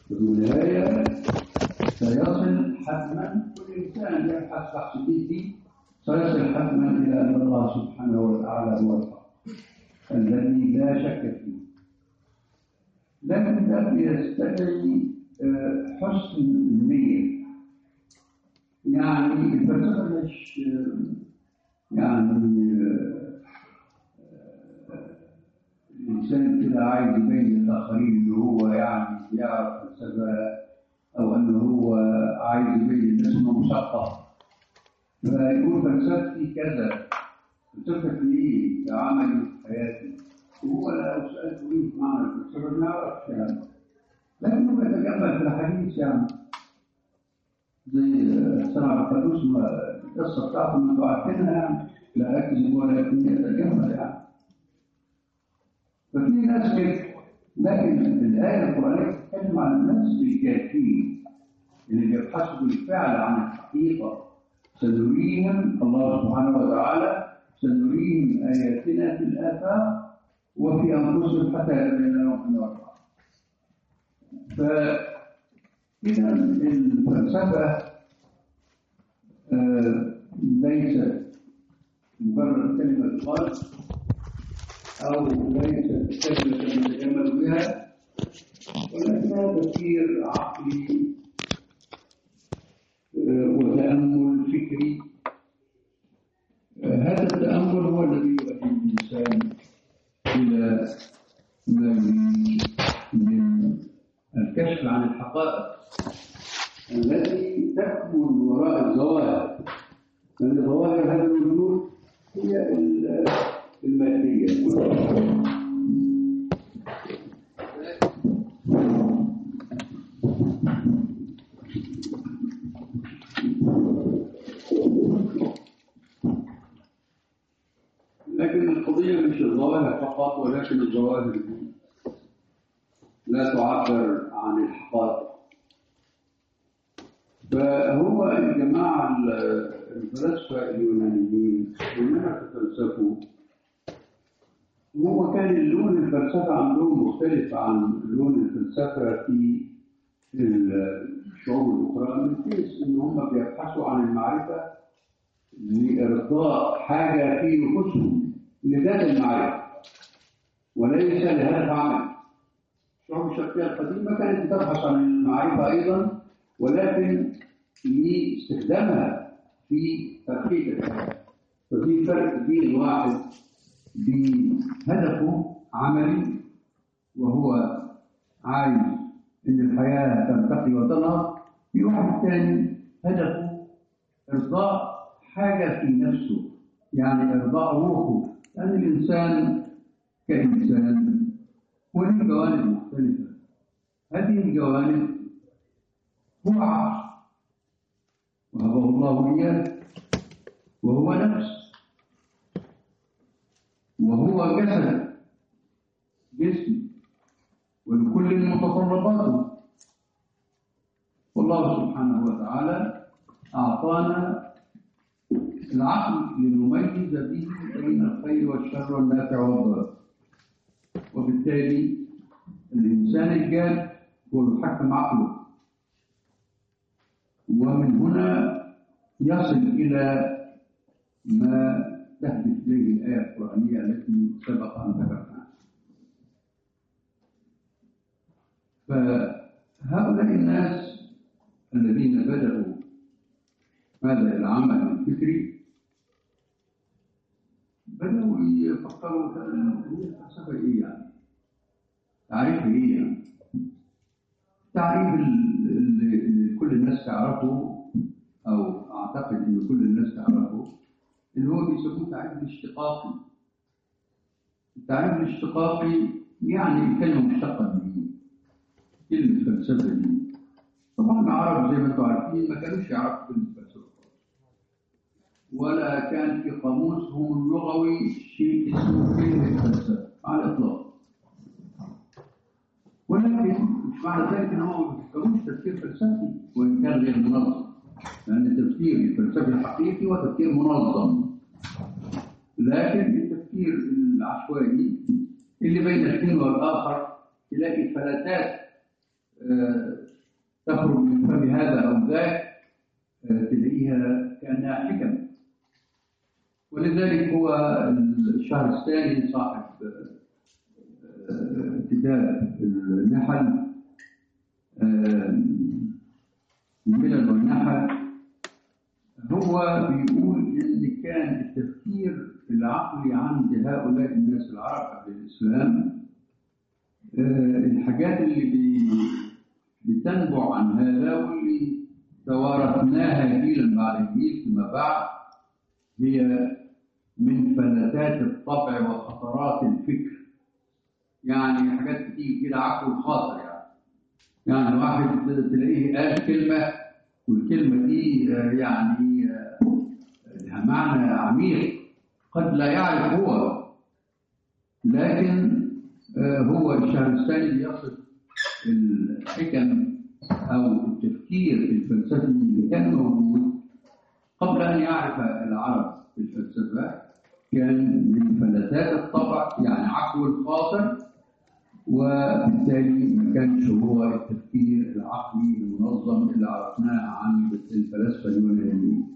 في النهاية سيصل حتما كل إنسان يبحث بحث جدي سيصل حتما إلى أن الله سبحانه وتعالى هو الحق الذي لا شك فيه لكن ده يستدعي آه، حسن النية يعني الفلسفة مش آه، يعني آه، آه، الإنسان كده عايز يبين للآخرين إن هو يعني يعرف فلسفة أو إن هو عايز يبين للناس إنه مثقف فيقول فلسفتي كذا فلسفتي إيه؟ ده عملي في حياتي وهو لو سألته إيه معنى الفلسفة ما يعرفش يعني لكنه يتجمل في الحديث يعني زي سمع القدوس ما القصة بتاعته ما بعتنا يعني لا أكذب ولكن يتجمل يعني ففي ناس كده لكن الآية القرآنية بتتكلم عن الناس الكافيين اللي بيبحثوا بالفعل عن الحقيقة سنريهم الله سبحانه وتعالى سنريهم آياتنا في الآفاق وفي أنفسهم حتى يبين لهم أن الحق فإذا الفلسفة آه، ليست مجرد كلمة قلب أو ليست كلمة نتجمل بها ولكنها تفكير عقلي آه، وتأمل فكري آه، هذا التأمل هو الذي يؤدي الإنسان إلى ما يريد من الكشف عن الحقائق التي تكمن وراء الظواهر لأن ظواهر هذا الوجود هي ال- المادية لكن القضية مش الظواهر فقط ولكن الظواهر دي لا تعبر عن الحقائق فهو الجماعة ال- الفلاسفة اليونانيين لما تفلسفوا هو كان اللون الفلسفة عندهم مختلف عن لون الفلسفة في الشعوب الأخرى من حيث إن هم بيبحثوا عن المعرفة لإرضاء حاجة في نفوسهم لذات المعرفة وليس لهدف عمل الشعوب الشرقية القديمة كانت تبحث عن المعرفة أيضا ولكن لاستخدامها في ترقية الحياة ففي فرق بين واحد بهدفه عملي وهو عايز ان الحياه ترتقي وتنهض في واحد ثاني هدفه ارضاء حاجه في نفسه يعني ارضاء روحه لان الانسان كانسان وله جوانب مختلفه هذه الجوانب هو عقل وهبه الله اياه وهو نفس وهو جسد جسم ولكل متطلباته والله سبحانه وتعالى أعطانا العقل لنميز به بين الخير والشر والنافع والضار وبالتالي الإنسان الجاد هو يحكم عقله ومن هنا يصل إلى ما تهدف إليه الآية القرآنية التي سبق أن ذكرناها فهؤلاء الناس الذين بدأوا هذا العمل الفكري بدأوا يفكروا هي الفلسفة إيه يعني؟ تعريف إيه يعني؟ تعريف اللي اللي كل الناس تعرفه أو أعتقد إن كل الناس تعرفه اللي هو بيسموه تعريف الاشتقاقي التعريف الاشتقاقي يعني كلمة مشتقة من كلمة فلسفة دي طبعا العرب زي ما انتم عارفين ما كانوش يعرفوا كلمة فلسفة خالص. ولا كان في قاموسهم اللغوي شيء اسمه كلمة فلسفة على الإطلاق ولكن مش معنى ذلك انهم ما بيفكروش تفكير فلسفي وان كان غير منظم لان التفكير الفلسفي الحقيقي هو تفكير منظم لكن التفكير العشوائي اللي بين الحين والاخر تلاقي فلتات آه، تخرج من فم هذا أو ذاك آه، تلاقيها كأنها حكم ولذلك هو الشهر الثاني صاحب آه، كتاب النحل آه، الملل والنحل هو بيقول ان كان التفكير العقلي عند هؤلاء الناس العرب قبل الاسلام آه، الحاجات اللي بي بتنبع عن هذا واللي توارثناها جيلا بعد جيل فيما بعد هي من فلتات الطبع وخطرات الفكر يعني حاجات بتيجي كده عقل الخاطر يعني يعني واحد تلاقيه قال كلمة والكلمة دي آه، يعني آه، لها معنى عميق قد لا يعرف هو لكن آه، هو الشهر الثاني بيصف الحكم أو التفكير الفلسفي اللي كان موجود قبل أن يعرف العرب الفلسفة كان من فلتات الطبع يعني عقل الخاطر وبالتالي ما كانش هو التفكير العقلي المنظم اللي عرفناه عن الفلاسفه اليونانيين.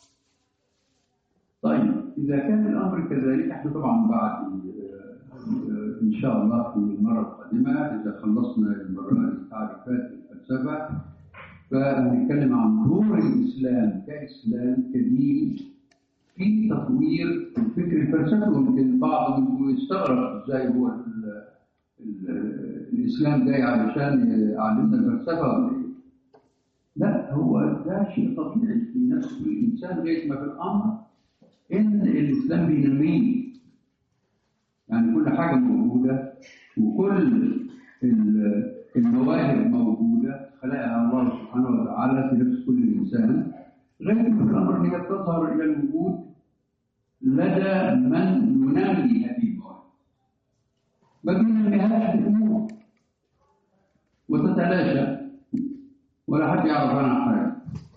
طيب اذا كان الامر كذلك احنا طبعا بعد آه، آه، ان شاء الله في المره القادمه اذا خلصنا المره دي تعريفات الفلسفه فهنتكلم عن دور الاسلام كاسلام كدين في تطوير الفكر الفلسفي ويمكن البعض منكم يستغرب ازاي هو ال- ال- الاسلام جاي علشان يعلمنا الفلسفه ولا ايه؟ لا هو ده شيء طبيعي في نفس الانسان لغايه ما في الامر ان الاسلام بينميه يعني كل حاجه موجوده وكل ال- المواهب موجوده خلقها الله سبحانه وتعالى في نفس كل انسان لكن في الامر هي تظهر الى الوجود لدى من ينمي هذه المواهب بل ينميها تموت وتتلاشى ولا حد يعرف عنها حاجه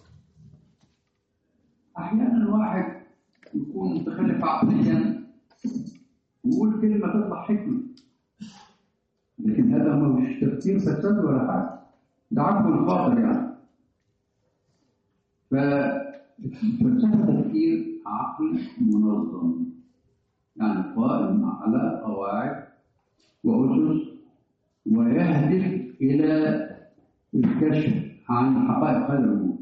احيانا الواحد يكون متخلف عقليا ويقول كلمه تطلع حكمه لكن هذا ما مش تفكير فلسفي ولا حاجه ده عقل خاطر يعني فالفلسفه تفكير عقل منظم يعني قائم على قواعد واسس ويهدف الى الكشف عن حقائق هذا الوجود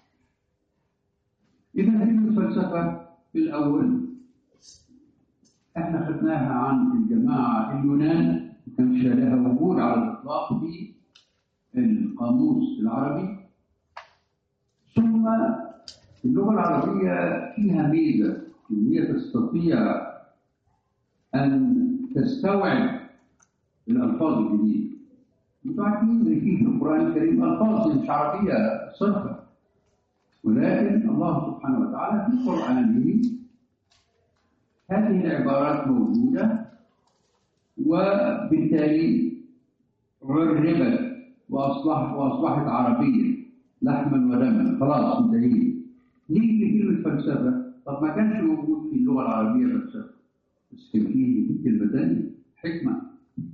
اذا علم الفلسفه في الاول احنا خدناها عن الجماعه اليونان ما كانش لها وجود على الاطلاق في القاموس العربي ثم اللغه العربيه فيها ميزه ان هي تستطيع ان تستوعب الالفاظ الجديده انتوا عارفين ان في في القران الكريم الفاظ مش عربيه صرفه ولكن الله سبحانه وتعالى في قرانه هذه العبارات موجوده وبالتالي عربت واصبحت واصبحت عربيه لحما ودما خلاص انتهينا نيجي لكلمه فلسفه طب ما كانش موجود في اللغه العربيه فلسفه بس كان فيه كلمه ثانيه حكمه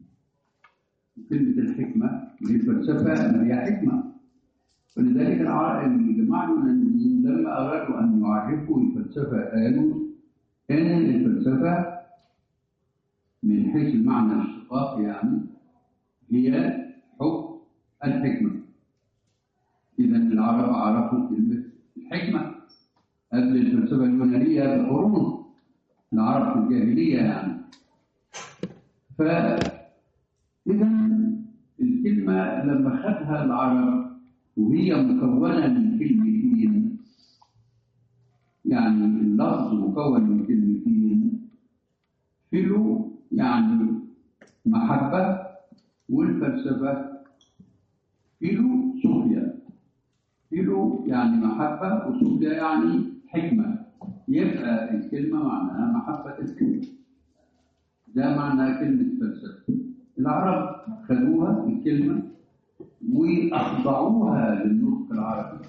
كلمة الحكمة هي الفلسفة ما هي حكمة ولذلك الع- الجماعة اليونانيين لما أرادوا أن يعرفوا الفلسفة قالوا إن الفلسفة من حيث المعنى الاشتقاقي يعني هي حكم الحكمة إذا العرب عرفوا كلمة الحكمة قبل الفلسفة اليونانية بقرون العرب في الجاهلية يعني ف إذا الكلمة لما خدها العرب وهي مكونة من كلمتين يعني اللفظ مكون من كلمتين فيلو يعني محبة والفلسفة فيلو صوفيا فيلو يعني محبة وصوفيا يعني حكمة يبقى الكلمة معناها محبة الحكمة ده معنى كلمة فلسفة العرب خدوها الكلمة وأخضعوها للنطق العربي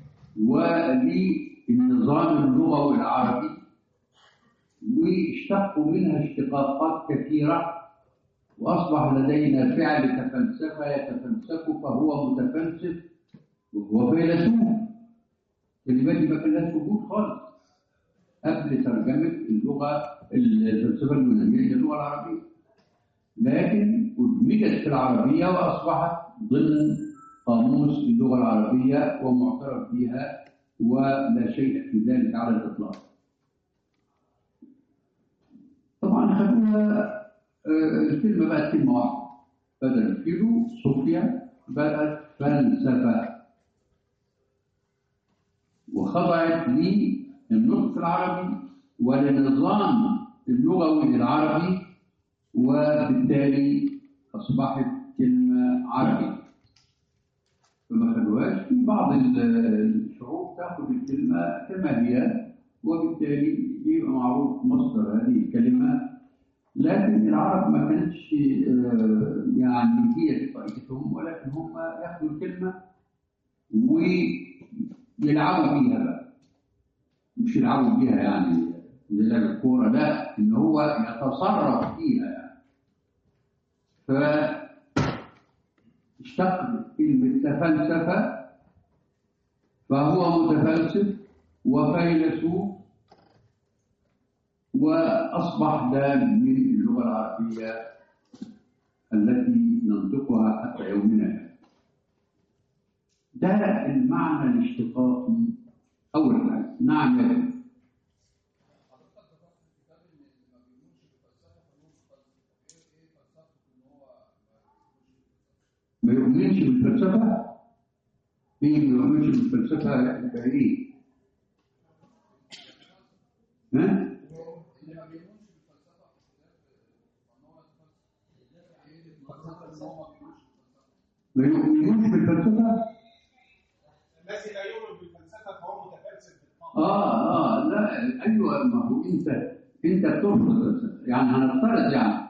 وللنظام اللغوي العربي واشتقوا منها اشتقاقات كثيرة وأصبح لدينا فعل تفلسف يتفلسف فهو متفلسف وهو فيلسوف كلمات دي ما كانت وجود خالص قبل ترجمة اللغة الفلسفة اليونانية للغة العربية لكن أدمجت في العربية وأصبحت ضمن قاموس اللغة العربية ومعترف بها ولا شيء في ذلك على الإطلاق طبعا خدوها آه، الكلمة بقت كلمة واحدة بدل كيلو صوفيا بقت فلسفة وخضعت للنطق العربي وللنظام اللغوي العربي وبالتالي أصبحت كلمة عربي فما خلوهاش في بعض الشعوب تاخذ الكلمة كما هي وبالتالي يبقى معروف مصدر هذه الكلمة لكن العرب ما كانتش آه، يعني هي دي طريقتهم ولكن هم ياخذوا الكلمة ويلعبوا بيها بقى مش يلعبوا بيها يعني زي لعب الكورة لا إن هو يتصرف فيها يعني فاشتق كلمة تفلسفة فهو متفلسف وفيلسوف وأصبح ده من اللغة العربية التي ننطقها حتى يومنا هذا. ده المعنى الاشتقاقي أول حاجة نعم يا فندم. ما يؤمنش بالفلسفة مين ما يؤمنش بالفلسفة يبقى ايه؟ ها؟ ما يؤمنوش بالفلسفة؟ الذي لا يؤمن بالفلسفه فهو متفلسف بالطبع اه اه لا ايوه ما هو انت انت بترفض الفلسفة يعني هنفترض يعني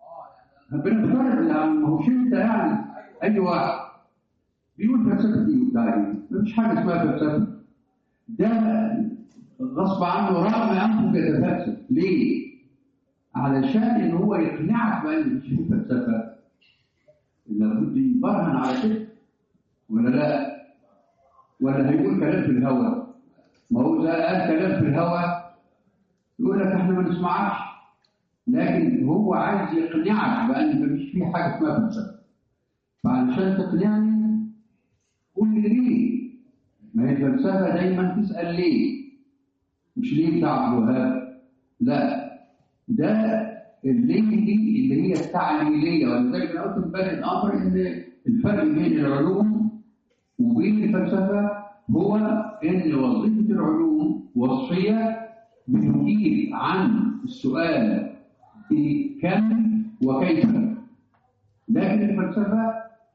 بنفترض يعني ما هوش انت يعني اي واحد بيقول فلسفة ايه وبتاع ايه؟ مفيش حاجة اسمها فلسفة ده غصب عنه رغم انفه يتفلسف ليه؟ علشان ان هو يقنعك بان مفيش فيه فلسفة لابد يبرهن على كده ولا لا؟ ولا هيقول كلام في الهوى ما هو اذا قال كلام في الهوى يقول لك احنا ما نسمعكش لكن هو عايز يقنعك بان مفيش فيه حاجه اسمها فلسفه فعلشان تقنعني قول لي ليه ما هي الفلسفه دايما تسال ليه مش ليه بتاع عبد الوهاب لا ده الليه دي اللي هي التعليليه ولذلك انا قلت امبارح الامر ان الفرق بين العلوم وبين الفلسفه هو ان وظيفه العلوم وصفيه بتجيب عن السؤال كم وكيف لكن الفلسفه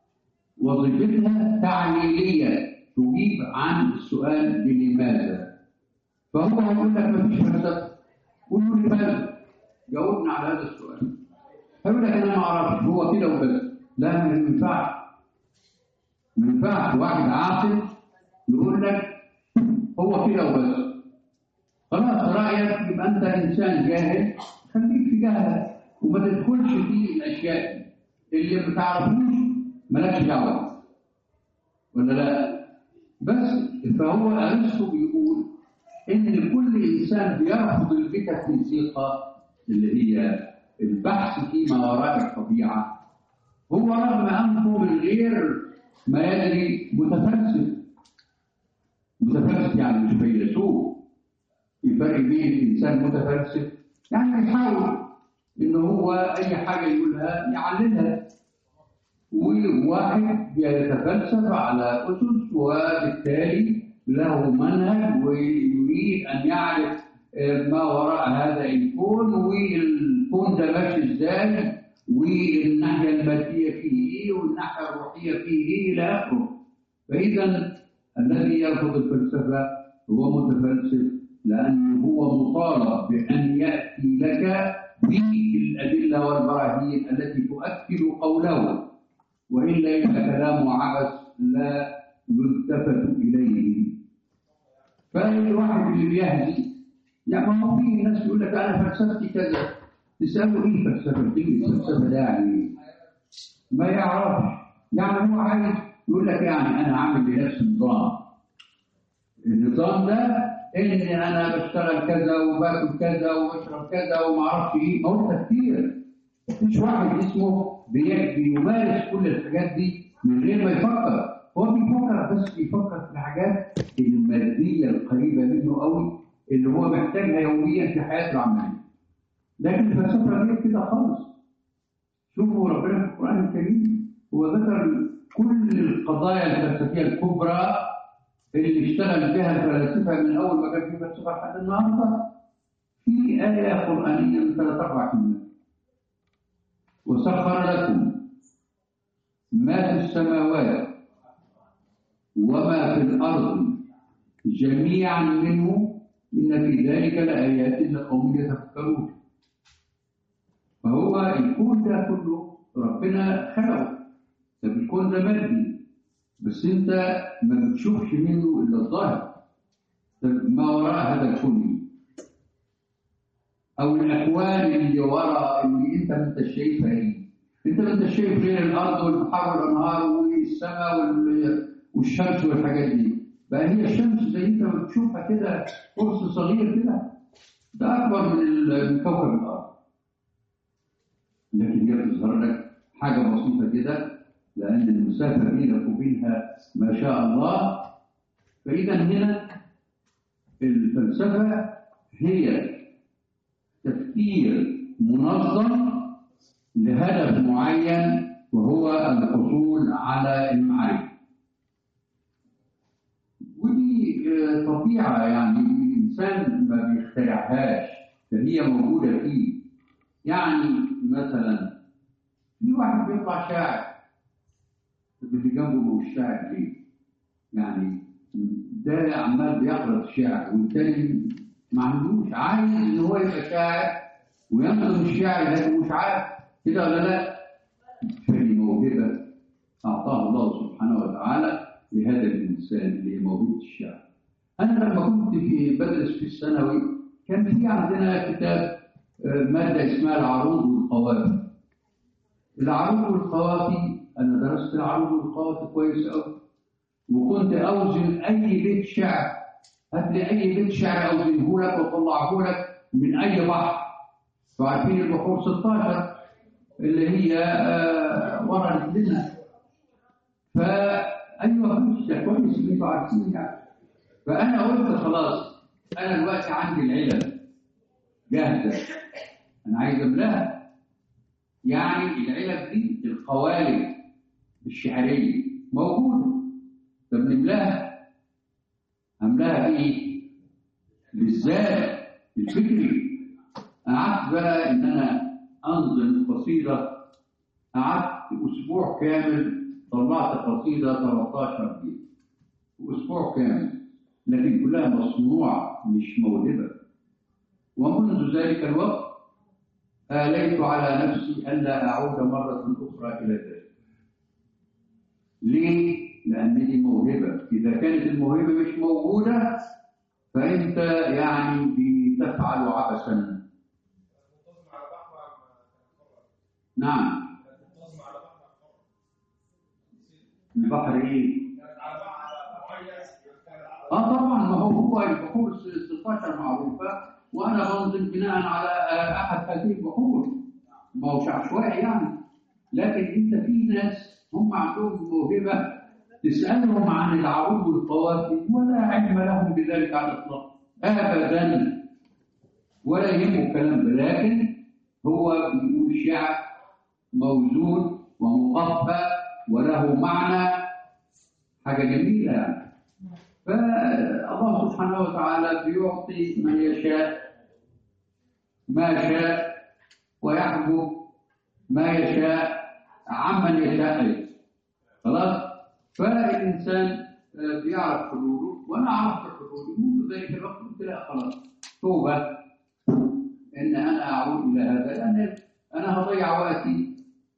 وظيفتها تعليليه تجيب عن السؤال بلماذا فهو هيقول لك ما فيش فلسفه قول له لماذا جاوبنا على هذا السؤال هيقول لك انا ما اعرفش هو كده وبس لا ما ينفعش ما ينفعش واحد عاقل يقول لك هو كده وبس خلاص رايك يبقى انت انسان جاهل خليك في جهلك وما تدخلش في الاشياء اللي ما تعرفوش مالكش دعوه ولا لا بس فهو ارسطو بيقول ان كل انسان بيرفض الميتافيزيقا اللي هي البحث فيما وراء الطبيعه هو رغم انه من غير ما يدري متفلسف متفلسف يعني مش فيلسوف في فرق بين الانسان متفلسف يعني بيحاول ان هو اي حاجه يقولها يعللها وواحد بيتفلسف على اسس وبالتالي له منهج ويريد ان يعرف ما وراء هذا الكون والكون ده ماشي ازاي والناحيه الماديه فيه ايه والناحيه الروحيه فيه ايه الى اخره فاذا الذي يرفض الفلسفه هو متفلسف لانه هو مطالب بان ياتي لك بالادله والبراهين التي تؤكد قوله والا يبقى كلامه عبث لا يلتفت اليه فالواحد اللي بيهدي يعني ما هو في ناس يقول لك انا فلسفتي كذا تساله ايه فلسفه كلمه فلسفه ده يعني ما يعرفش يعني هو عايز يقول لك يعني انا عامل لنفسي نظام النظام ده ان انا بشتغل كذا وباكل كذا وبشرب كذا وما اعرفش ايه ما هو تفكير مفيش واحد اسمه بي- بيمارس كل الحاجات دي من غير ما يفكر هو بيفكر بس بيفكر في الحاجات الماديه القريبه منه قوي اللي هو محتاجها يوميا في حياته العمليه لكن الفلسفه غير كده خالص شوفوا ربنا في القرآن الكريم هو ذكر كل القضايا الفلسفية الكبرى اللي اشتغل بها الفلاسفة من أول ما كان في فلسفة لحد النهاردة في آية قرآنية من ثلاث أربع كلمات وسخر لكم ما في السماوات وما في الأرض جميعا منه إن في ذلك لآيات لقوم يتفكرون فهو الكون ده كله ربنا خلقه طب الكون ده مادي بس انت ما بتشوفش منه الا الظاهر طب ما وراء هذا الكون إيه؟ او الاكوان اللي وراء اللي انت ما انت شايفها ايه انت ما انت شايف غير الارض والبحار والانهار والسماء وال- والشمس والحاجات دي بقى هي الشمس زي انت ما بتشوفها كده قرص صغير كده ده اكبر من ال- من كوكب الارض لكن هي بتظهر لك حاجة بسيطة كده لأن المسافة بينك وبينها ما شاء الله فإذا هنا الفلسفة هي تفكير منظم لهدف معين وهو الحصول على المعرفة ودي آه، طبيعة يعني الإنسان ما بيخترعهاش فهي موجودة فيه يعني مثلا في واحد بيطلع شاعر طب اللي جنبه مش شاعر ليه؟ يعني ده عمال بيقرا الشعر والتاني ما عندوش عايز ان هو يبقى شاعر وينظم الشعر لكن مش عارف كده ولا لا؟ فدي موهبه اعطاها الله سبحانه وتعالى لهذا الانسان اللي هي موهبه الشعر. انا لما كنت في بدرس في الثانوي كان في عندنا كتاب آه، ماده اسمها العروض والقوافي. العروض والقوافي انا درست العروض والقوافي كويس قوي وكنت اوزن اي بيت شعر هات لي اي بيت شعر اوزنه لك واطلعه لك من اي بحر فعارفين البحور 16 اللي هي آه، ورا رجلنا فايوه مش ده كويس اللي انتوا عارفين يعني فانا قلت خلاص انا دلوقتي عندي العلم جاهزه انا عايز املاها يعني العلب دي القوالب الشعريه موجوده طب نملاها املاها ايه؟ بالذات الفكري قعدت بقى ان انا انظم قصيده قعدت اسبوع كامل طلعت قصيده 13 بيت اسبوع كامل لكن كلها مصنوعه مش موهبه ومنذ ذلك الوقت آليت على نفسي ألا أعود مرة أخرى إلى ذلك. ليه؟ لأن دي موهبة، إذا كانت الموهبة مش موجودة فأنت يعني بتفعل عبثا. منتظم على بحر نعم، منتظم على بحر البحر إيه؟ كانت على بحر معين كانت على آه طبعا ما هو هو البحور 16 معروفة وأنا بنظم بناء على آه، أحد هذه البحور. ما هوش عشوائي يعني. لكن أنت في ناس هم عندهم موهبة تسألهم عن العروض والقوافي ولا علم لهم بذلك على الإطلاق أبدا ولا يهمه الكلام ده لكن هو بيقول شعر موزون ومقفى وله معنى حاجة جميلة يعني فالله سبحانه وتعالى بيعطي من يشاء ما شاء ويحجب ما يشاء عمن يشاء أيضا خلاص فالإنسان آه، بيعرف حدوده وأنا عرفت حدودي منذ ذلك الوقت قلت لا خلاص توبة إن أنا أعود إلى هذا لأن أنا هضيع وقتي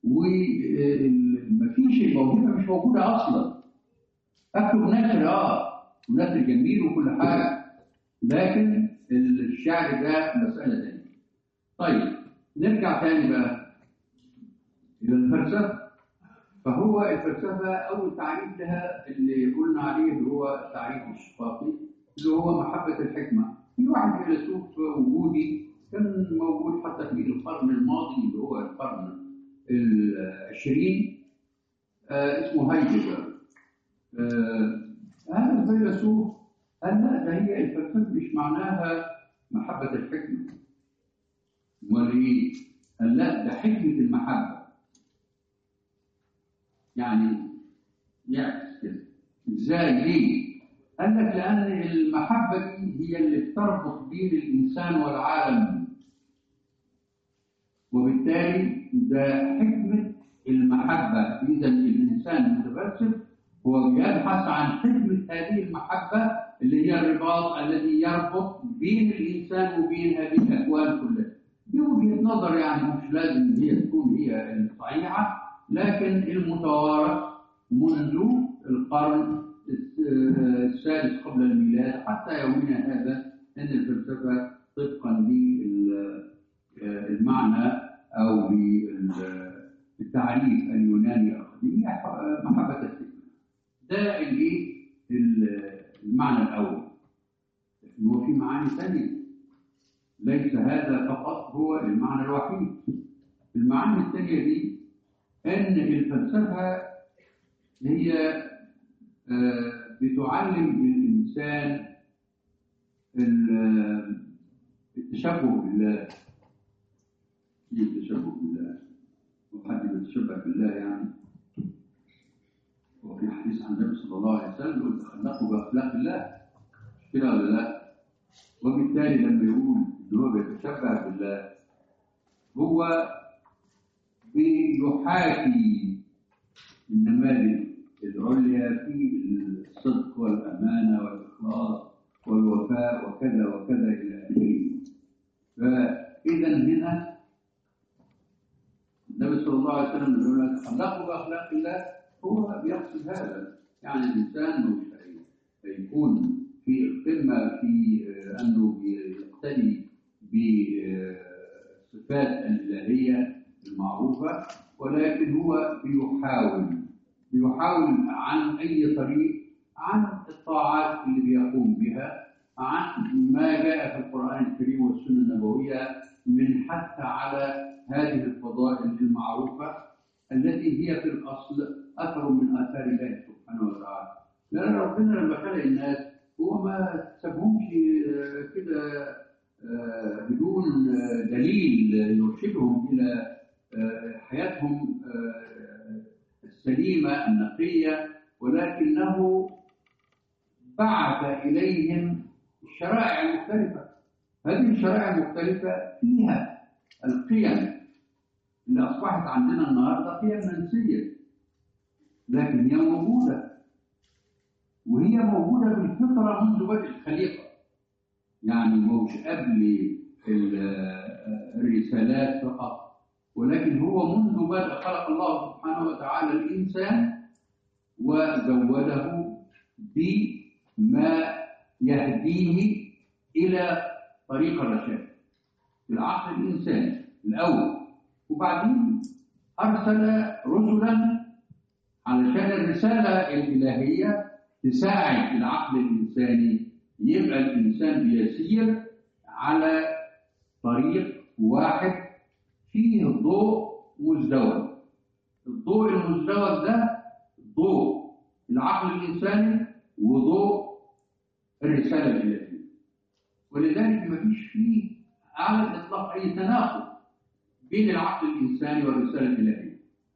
ومفيش الموهبة مش موجودة أصلا أكتب نثر أه ونثر جميل وكل حاجة لكن الشعر ده مسألة تانية طيب نرجع تاني بقى إلى الفلسفة فهو الفلسفة أول تعريف لها اللي قلنا عليه اللي هو تعريف الشفاطي اللي هو محبة الحكمة في واحد فيلسوف وجودي كان موجود حتى في القرن الماضي اللي هو القرن العشرين آه اسمه هايدجر آه هذا الفيلسوف قال لا ده هي الفلسفة مش معناها محبة الحكمة امال ايه؟ قال لا ده حكمة المحبة يعني يعكس كده ازاي ليه؟ قال لك لأن المحبة دي هي اللي بتربط بين الإنسان والعالم وبالتالي ده حكمة المحبة إذا الإنسان المتفلسف هو بيبحث عن حكمة هذه المحبة اللي هي الرباط الذي يربط بين الإنسان وبين هذه الأكوان كلها دي وجهة نظر يعني مش لازم هي تكون هي الصحيحة لكن المتوارث منذ القرن السادس قبل الميلاد حتى يومنا هذا ان الفلسفه طبقا للمعنى او بالتعريف اليوناني القديم هي محبه الحكمه. ده الايه؟ المعنى الاول. لكن هو في معاني ثانيه. ليس هذا فقط هو المعنى الوحيد. المعاني الثانيه دي ان الفلسفه هي بتعلم الإنسان التشبه بالله ايه التشبه بالله وحد يتشبه بالله يعني وفي حديث عن النبي صلى الله عليه وسلم يقول تخلقوا بأخلاق الله كده ولا لا وبالتالي لما يقول ان هو بيتشبه بالله هو بيحاكي النماذج العليا في الصدق والأمانة والإخلاص والوفاء وكذا وكذا إلى آخره فإذا هنا النبي صلى الله عليه وسلم يقول لك خلقوا بأخلاق الله هو بيقصد هذا يعني الإنسان مش هيكون في القمة في أنه يقتدي بصفات الإلهية المعروفة ولكن هو بيحاول بيحاول عن أي طريق عن الطاعات اللي بيقوم بها عن ما جاء في القرآن الكريم والسنة النبوية من حث على هذه الفضائل المعروفة التي هي في الأصل أثر من آثار الله سبحانه وتعالى لأن ربنا لما خلق الناس هو ما سابهمش كده بدون دليل يرشدهم إلى حياتهم السليمة النقية ولكنه بعث إليهم الشرائع المختلفة هذه الشرائع المختلفة فيها القيم اللي أصبحت عندنا النهاردة قيم منسية لكن هي موجودة وهي موجودة بالفطرة منذ بدء الخليقة يعني مش قبل الرسالات فقط ولكن هو منذ بدء خلق الله سبحانه وتعالى الإنسان وزوده بما يهديه إلى طريق الرشاد العقل الإنساني الأول وبعدين أرسل رسلا علشان الرسالة الإلهية تساعد العقل الإنساني يبقى الإنسان بيسير على طريق واحد فيه ضوء مزدوج الضوء المزدوج ده ضوء العقل الإنساني وضوء الرسالة الإلهية ولذلك ما فيش فيه على الإطلاق أي تناقض بين العقل الإنساني والرسالة الإلهية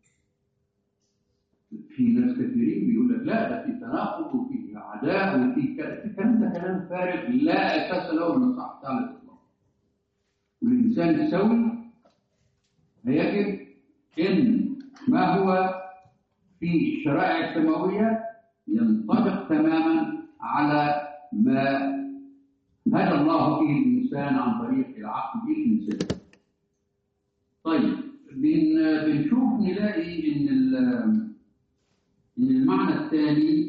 في ناس كثيرين بيقول لك لا ده في تناقض وفي عداء وفي كذا الكلام ده كلام فارغ لا أساس له من الصحة على الإطلاق والإنسان السوي هيجب إن ما هو في الشرائع السماوية ينطبق تماما على ما هدى الله به الإنسان عن طريق العقل الإنساني. طيب بن بنشوف نلاقي إن إن المعنى الثاني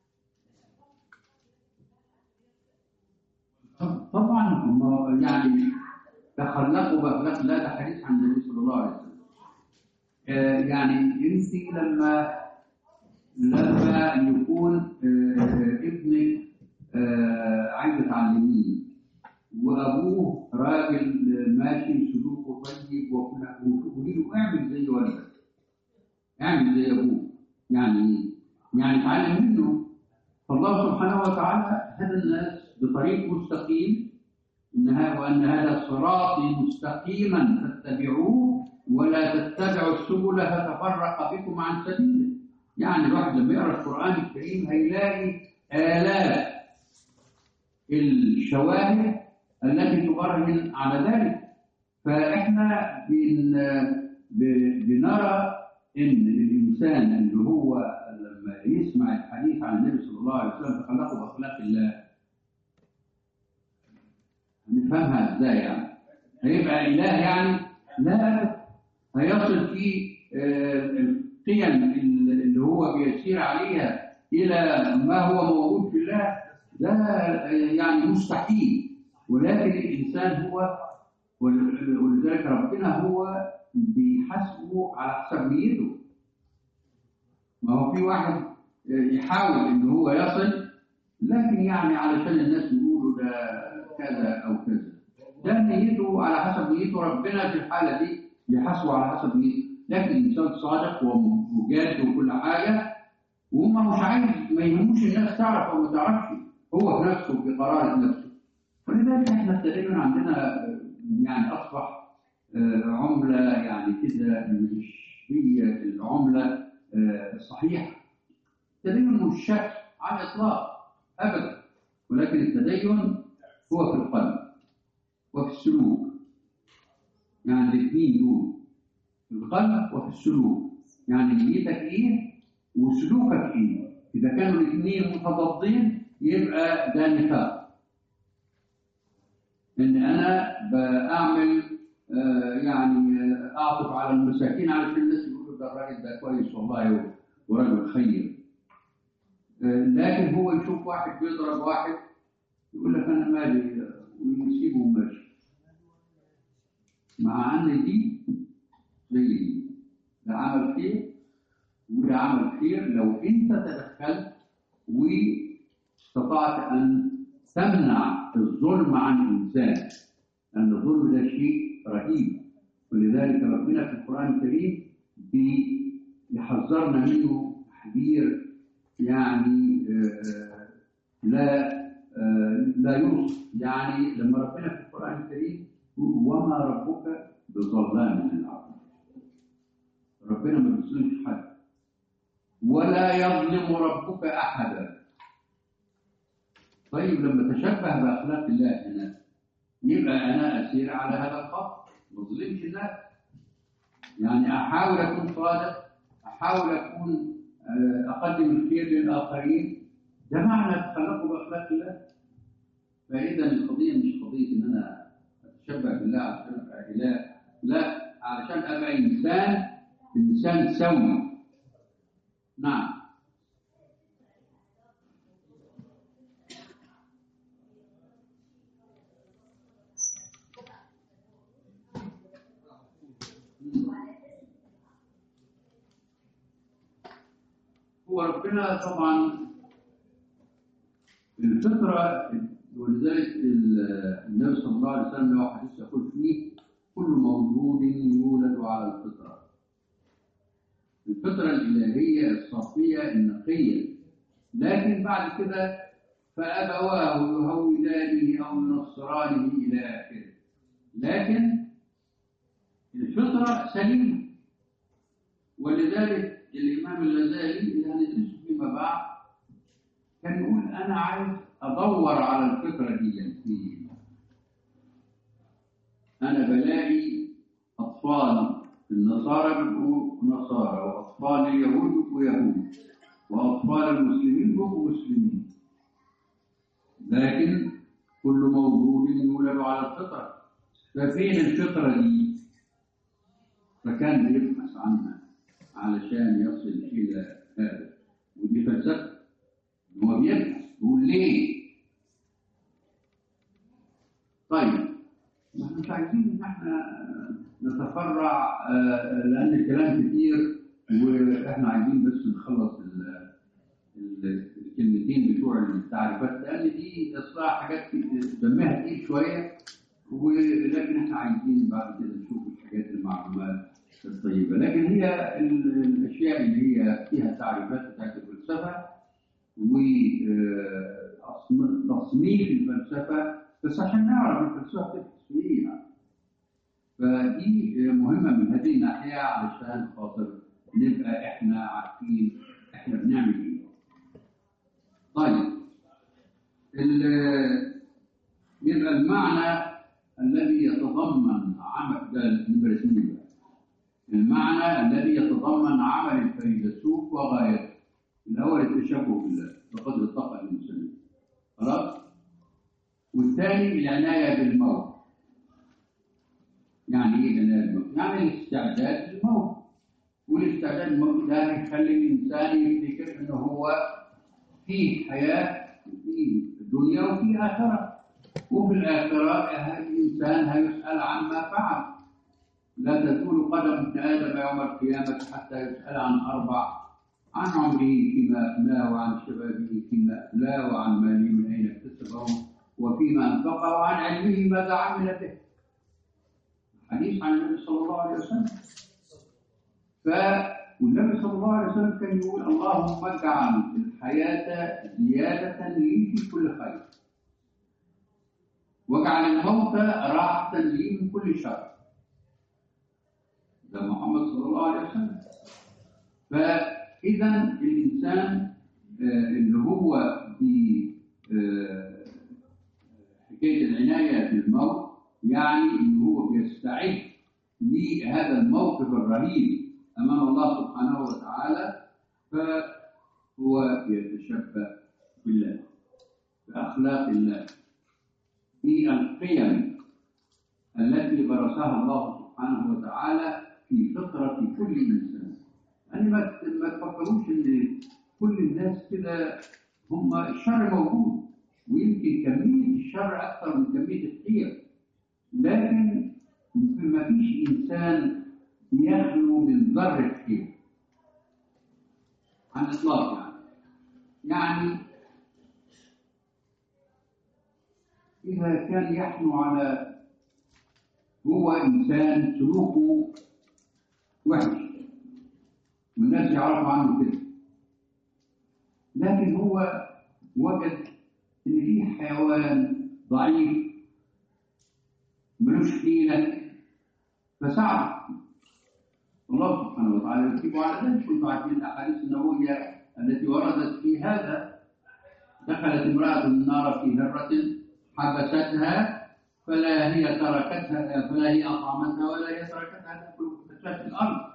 طبعا يعني تخلقوا باخلاق الله ده حديث عن النبي صلى الله عليه وسلم آه، يعني انت لما لما يكون آه، ابنك آه، عايز تعلميه وابوه راجل ماشي سلوكه طيب وكل وتقولي له اعمل زي والدك اعمل زي ابوك يعني ايه؟ يعني اتعلم منه فالله سبحانه وتعالى هدى الناس بطريق مستقيم إنها وأن هذا صراطي مستقيما فاتبعوه ولا تتبعوا السبل فتفرق بكم عن سبيله يعني الواحد لما يقرا القرآن الكريم هيلاقي آلاف الشواهد التي تبرهن على ذلك فإحنا بن ب- بنرى إن الإنسان اللي هو لما يسمع الحديث عن النبي صلى الله عليه وسلم تخلقه بأخلاق الله نفهمها ازاي يعني هيبقى اله يعني لا هيصل في آه، القيم اللي هو بيسير عليها الى ما هو موجود في الله ده آه، يعني مستحيل ولكن الانسان هو ول- ولذلك ربنا هو بيحاسبه على حسب نيته ما هو في واحد آه، يحاول ان هو يصل لكن يعني علشان الناس يقولوا ده كذا او كذا ده نيته على حسب نيته ربنا في الحاله دي يحاسبه على حسب نيته لكن الانسان صادق وجاد وكل حاجه وما مش عايز ما يهموش الناس تعرف او ما تعرفش هو في نفسه في قرار نفسه ولذلك احنا تقريبا عندنا آه، يعني اصبح آه، عمله يعني كده مش هي العمله آه، الصحيحه التدين مش شكل على الاطلاق ابدا ولكن التدين هو في القلب وفي السلوك يعني الاثنين دول في القلب وفي السلوك يعني نيتك ايه وسلوكك ايه اذا كانوا الاثنين متضادين يبقى ده نفاق ان انا بعمل آه، يعني آه، اعطف على المساكين علشان الناس يقولوا ده الراجل ده كويس والله ورجل خير آه، لكن هو يشوف واحد بيضرب واحد يقول لك انا مالي ويسيبه وماشي مع ان دي زي دي ده عمل خير وده عمل خير لو انت تدخلت واستطعت ان تمنع الظلم عن الانسان لان الظلم ده شيء رهيب ولذلك ربنا في القران الكريم بيحذرنا منه تحذير يعني آه، لا آه، لا يوصف يعني لما ربنا في القرآن الكريم يقول وما ربك بظلام للعبد ربنا ما بيظلمش حد ولا يظلم ربك أحدا طيب لما تشبه بأخلاق الله هنا يبقى أنا أسير على هذا الخط ما أظلمش الناس يعني أحاول أكون صادق أحاول أكون آه، أقدم الخير للآخرين ده معنى تخلقوا بأخلاق الله فإذا القضية مش قضية إن أنا أتشبه بالله عشان أبقى إله لا علشان أبقى إنسان إنسان سوي نعم هو ربنا طبعا الفطرة ولذلك ال- النبي صلى الله عليه وسلم له حديث يقول فيه كل مولود يولد على الفطرة الفطرة الإلهية الصافية النقية لكن بعد كده فأبواه يهودانه أو ينصرانه إلى آخره لكن الفطرة سليمة ولذلك الإمام الغزالي اللي هندرسه فيما بعد كان يقول أنا عايز أدور على الفكرة دي في أنا بلاقي أطفال النصارى بيبقوا نصارى وأطفال اليهود بيبقوا يهود وأطفال المسلمين بيبقوا مسلمين لكن كل مولود يولد على الفطرة ففين الفطرة دي؟ فكان بيبحث عنها علشان يصل إلى هذا ودي فلسفة هو بيبحث يقول ليه؟ طيب ما احنا مش عايزين ان احنا نتفرع آه، لان الكلام كتير واحنا عايزين بس نخلص ال- ال- الكلمتين بتوع التعريفات لان دي اصلاح حاجات كتير- دمها تقيل شويه ولكن احنا عايزين بعد كده نشوف الحاجات المعلومات الطيبه لكن هي ال- الاشياء اللي هي فيها تعريفات بتاعت الفلسفه وتصنيف الفلسفه بس عشان نعرف الفلسفه بتدرس في ايه يعني. فدي مهمه من هذه الناحيه علشان خاطر نبقى احنا عارفين احنا بنعمل ايه. طيب ال- يبقى المعنى الذي يتضمن عمل ده نمرة اثنين بقى. المعنى الذي يتضمن عمل الفيلسوف وغايته الأول التشبه بالله بقدر الطاقة الإنسانية خلاص والثاني العناية بالموت يعني إيه العناية بالموت؟ يعني الاستعداد للموت والاستعداد للموت ده هيخلي الإنسان يفتكر إنه هو فيه حياة وفيه دنيا وفيه آخرة وفي الآخرة الإنسان هيسأل عما فعل لا تزول قدم ابن آدم يوم القيامة حتى يسأل عن أربع عن عمره فيما أفناه وعن شبابه فيما أفلاه وعن ماله من أين اكتسبه وفيما أنفقه وعن علمه ماذا عمل به حديث عن النبي صلى الله عليه وسلم ف والنبي صلى الله عليه وسلم كان يقول اللهم اجعل الحياة زيادة لي في كل خير واجعل الموت راحة لي من كل شر ده محمد صلى الله عليه وسلم فإذا الإنسان آه، اللي هو في آه، حكاية العناية بالموت يعني إن هو بيستعد لهذا الموقف الرهيب أمام الله سبحانه وتعالى فهو يتشبه بالله بأخلاق الله في القيم التي برسها الله سبحانه وتعالى في فطرة كل إنسان يعني ما ما تفكروش إن كل الناس كده هم الشر موجود ويمكن كمية الشر أكثر من كمية الخير لكن ما فيش إنسان يخلو من ذرة خير عن الإطلاق يعني يعني إذا كان يحنو على هو إنسان سلوكه وحش والناس يعرفوا عنه كده لكن هو وجد إن في حيوان ضعيف ملوش حيلة فساعده الله سبحانه وتعالى يكتب على ذلك كنتم عارفين الأحاديث النبوية التي وردت في هذا دخلت امرأة النار في هرة حبستها فلا هي تركتها فلا هي أطعمتها ولا هي تركتها تأكل فتاة الأرض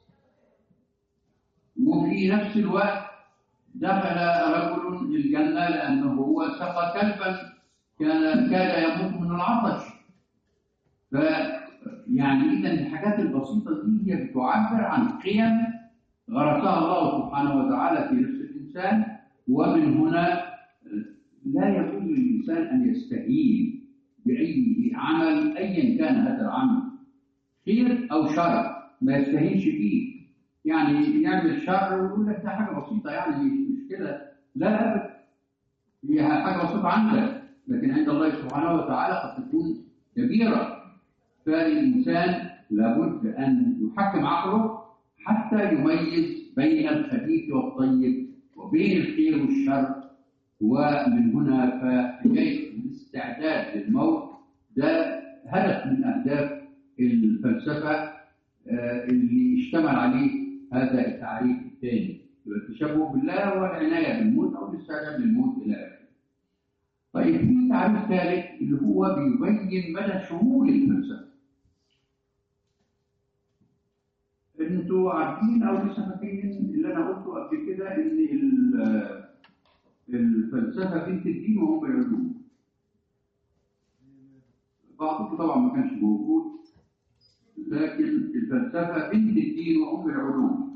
وفي نفس الوقت دخل رجل الجنة لأنه هو سقى كلبا كان كاد يموت من العطش ف يعني إذا الحاجات البسيطة دي هي بتعبر عن قيم غرسها الله سبحانه وتعالى في نفس الإنسان ومن هنا لا يجوز للإنسان أن يستهين بأي عمل أيا كان هذا العمل خير أو شر ما يستهينش فيه يعني يعمل شر ويقول لك ده حاجة بسيطة يعني مش مشكلة لا أبدا هي حاجة بسيطة عندك لكن عند الله سبحانه وتعالى قد تكون كبيرة فالإنسان لابد أن يحكم عقله حتى يميز بين الخبيث والطيب وبين الخير والشر ومن هنا فحكاية الاستعداد للموت ده هدف من أهداف الفلسفة آه، اللي اشتمل عليه هذا التعريف الثاني التشبه بالله والعناية بالموت أو الاستعداد للموت إلى آخره. طيب في تعريف ثالث اللي هو بيبين مدى شمول الفلسفة. انتوا عارفين او لسه فاكرين اللي انا قلته قبل كده ان ال- الفلسفه بنت الدين وهم العلوم. بعضكم طبعا ما كانش موجود لكن الفلسفه بنت الدين وام العلوم.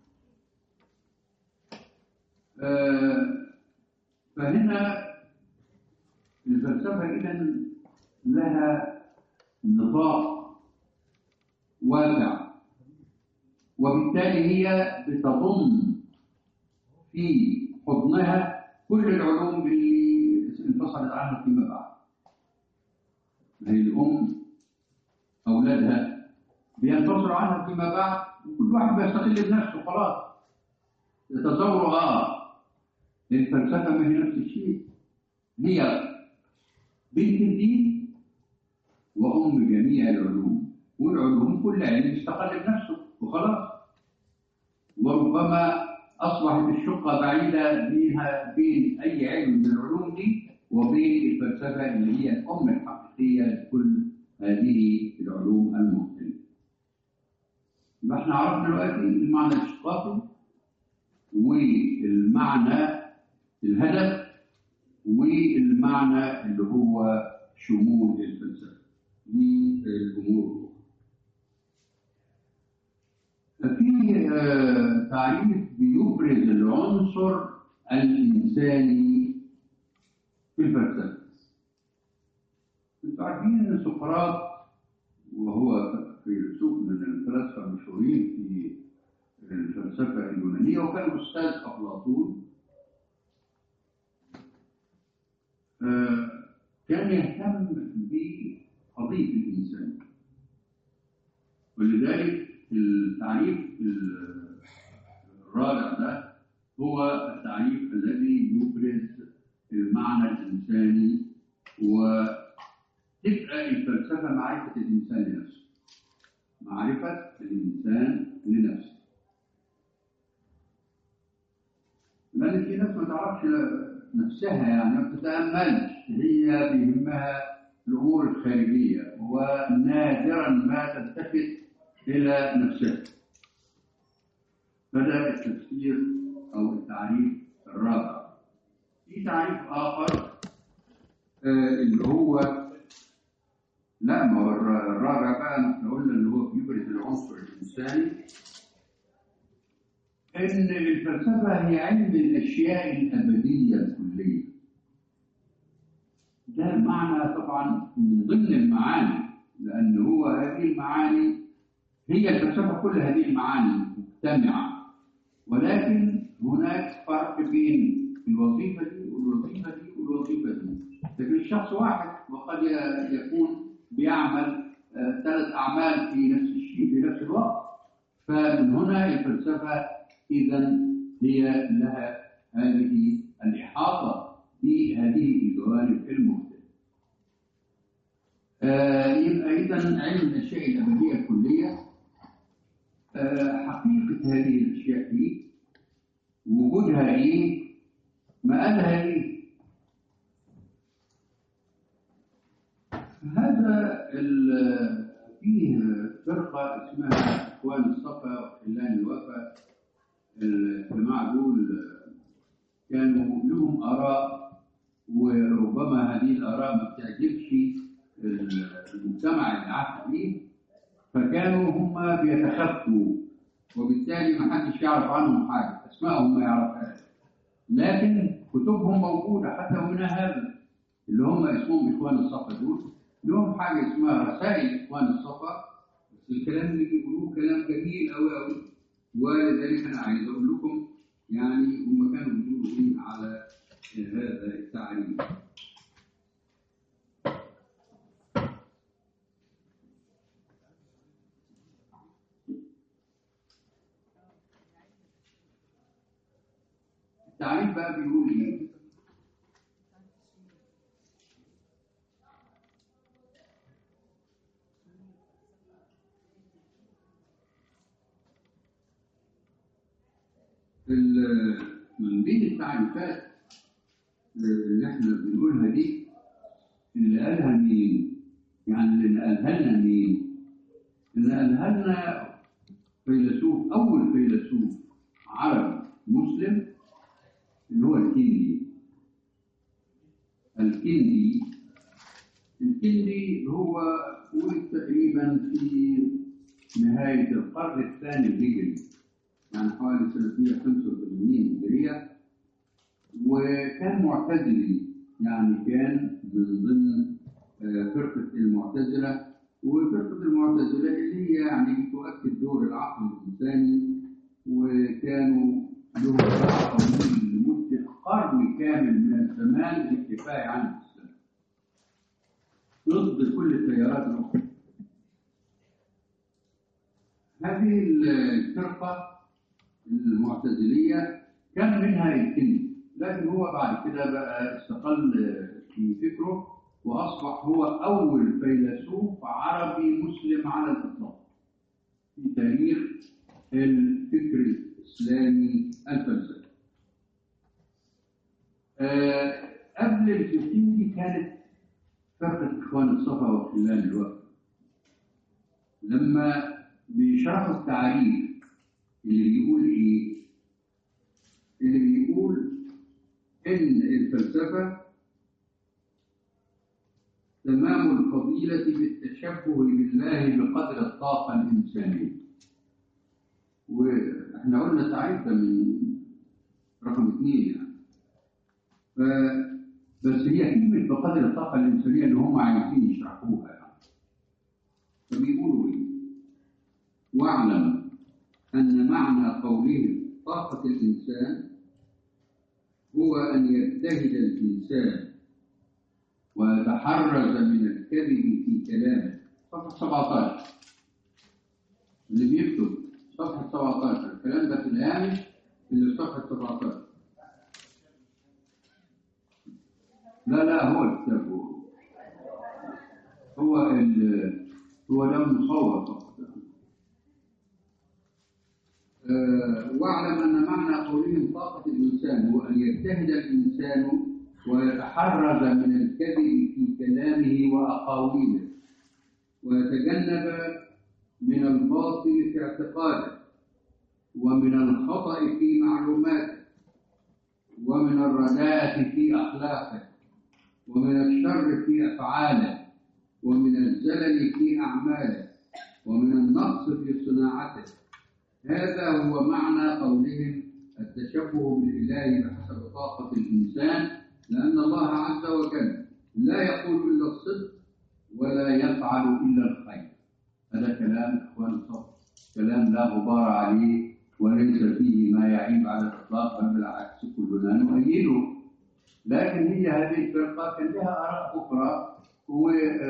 آه، فهنا الفلسفه اذا لها نطاق واسع وبالتالي هي بتضم في حضنها كل العلوم اللي انفصلت عنها فيما بعد هي الأم أولادها بينفصلوا عنها فيما بعد وكل واحد بيستقل بنفسه خلاص يتصوروا اه الفلسفة ما هي نفس الشيء هي بنت الدين وأم جميع العلوم والعلوم كل علم استقل بنفسه وخلاص وربما أصبحت الشقة بعيدة بينها بين أي علم من العلوم دي وبين الفلسفة اللي هي الأم الحقيقية لكل هذه العلوم المختلفة. يبقى احنا عرفنا دلوقتي المعنى الاشتقاقي والمعنى الهدف والمعنى اللي هو شمول الفلسفة للأمور في آه، تعريف بيبرز العنصر الإنساني في الفلسفة انتوا عارفين ان سقراط وهو فيلسوف من الفلاسفه المشهورين في الفلسفه اليونانيه وكان استاذ افلاطون آه، كان يهتم بقضيه الانسان ولذلك التعريف الرابع ده هو التعريف الذي يبرز المعنى الانساني وتبقى الفلسفه معرفه الانسان لنفسه معرفه الانسان لنفسه لان في ناس ما تعرفش نفسها يعني ما بتتاملش هي بيهمها الامور الخارجيه ونادرا ما تلتفت الى نفسها فده التفسير او التعريف الرابع في تعريف اخر آه، اللي هو لا ما هو الر- الرابع بقى احنا قلنا اللي هو بيبرز العنصر الانساني ان الفلسفه هي علم الاشياء الابديه الكليه ده معنى طبعا من ضمن المعاني لان هو هذه المعاني هي الفلسفه كل هذه المعاني مجتمعه ولكن هناك فرق بين الوظيفه دي والوظيفه دي والوظيفه دي لكن الشخص واحد وقد ي- يكون بيعمل آه، ثلاث اعمال في نفس الشيء في نفس الوقت فمن هنا الفلسفه اذا هي لها هذه الاحاطه بهذه الجوانب المختلفه آه، يبقى اذا علم الاشياء الابديه الكليه آه، حقيقه هذه الاشياء ايه وجودها ايه مآلها ايه هذا ال- فيه فرقه اسمها اخوان الصفا وخلان الوفا الجماعه دول كانوا لهم اراء وربما هذه الاراء ما بتعجبش المجتمع اللي قاعد فيه فكانوا هم بيتخفوا وبالتالي ما حدش يعرف عنهم حاجه اسمائهم ما يعرفهاش لكن كتبهم موجوده حتى ومن هذا اللي هم اسمهم اخوان الصفا دول لهم حاجه اسمها رسائل اخوان الصفا بس الكلام اللي بيقولوه كلام جميل قوي قوي ولذلك انا عايز اقول لكم يعني هم كانوا بيقولوا ايه على هذا التعريف التعريف بقى بيقول ايه؟ ال- من بين التعريفات اللي احنا بنقولها دي اللي قالها مين؟ يعني اللي قالها لنا مين؟ اللي قالها لنا فيلسوف اول فيلسوف عربي مسلم اللي هو الكندي الكندي الكندي هو ولد تقريبا في نهاية القرن الثاني الهجري يعني حوالي سنة 185 هجرية وكان معتزلي يعني كان من ضمن آه، فرقة المعتزلة وفرقة المعتزلة اللي هي يعني تؤكد دور العقل الإنساني وكانوا لهم باع طويل لمدة قرن كامل من الزمان للدفاع عن الإسلام ضد كل التيارات الأخرى هذه الفرقة المعتزلية كان منها الكلمة لكن هو بعد كده بقى استقل في فكره وأصبح هو أول فيلسوف عربي مسلم على الإطلاق في تاريخ الفكر الإسلامي الفلسفي. آه قبل الستين دي كانت فرقة إخوان الصفا وخلان الوفد. لما بيشرحوا التعريف اللي بيقول إيه؟ اللي بيقول إن الفلسفة تمام الفضيلة بالتشبه بالله بقدر الطاقة الإنسانية. واحنا قلنا تعريف ده من رقم اثنين يعني. ف بس هي كلمة بقدر الطاقة الإنسانية اللي هم عايزين يشرحوها يعني. فبيقولوا إيه؟ واعلم أن معنى قولهم طاقة الإنسان هو أن يجتهد الإنسان ويتحرز من الكذب في كلامه صفحة 17 اللي بيكتب صفحة 17 الكلام ده في الهامش اللي في صفحة 17 لا لا هو الكتاب هو هو ال هو ده مصور فقط أه واعلم ان معنى قولهم طاقة الانسان هو ان يجتهد الانسان ويتحرز من الكذب في كلامه واقاويله ويتجنب من الباطل في اعتقاده ومن الخطأ في معلوماته ومن الرداءة في أخلاقه ومن الشر في أفعاله ومن الزلل في أعماله ومن النقص في صناعته هذا هو معنى قولهم التشبه بالإله بحسب طاقة الإنسان لأن الله عز وجل لا يقول إلا الصدق ولا يفعل إلا الخير هذا كلام إخوان الصف كلام لا غبار عليه وليس فيه ما يعيب على الإطلاق بل بالعكس كلنا نؤيده لكن هي هذه الفرقة كان لها آراء أخرى و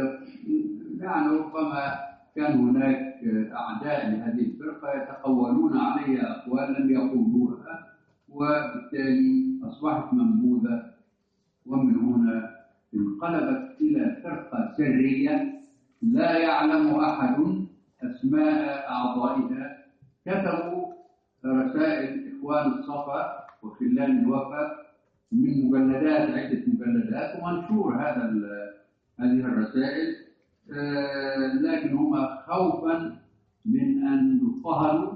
يعني ربما كان هناك أعداء لهذه الفرقة يتقولون عليها أقوال لم يقولوها وبالتالي أصبحت منبوذة ومن هنا انقلبت إلى فرقة سرية لا يعلم أحد أسماء أعضائها كتبوا رسائل إخوان الصفا وخلان الوفا من مجلدات عدة مجلدات ومنشور هذا هذه الرسائل آه لكن هم خوفا من أن يضطهدوا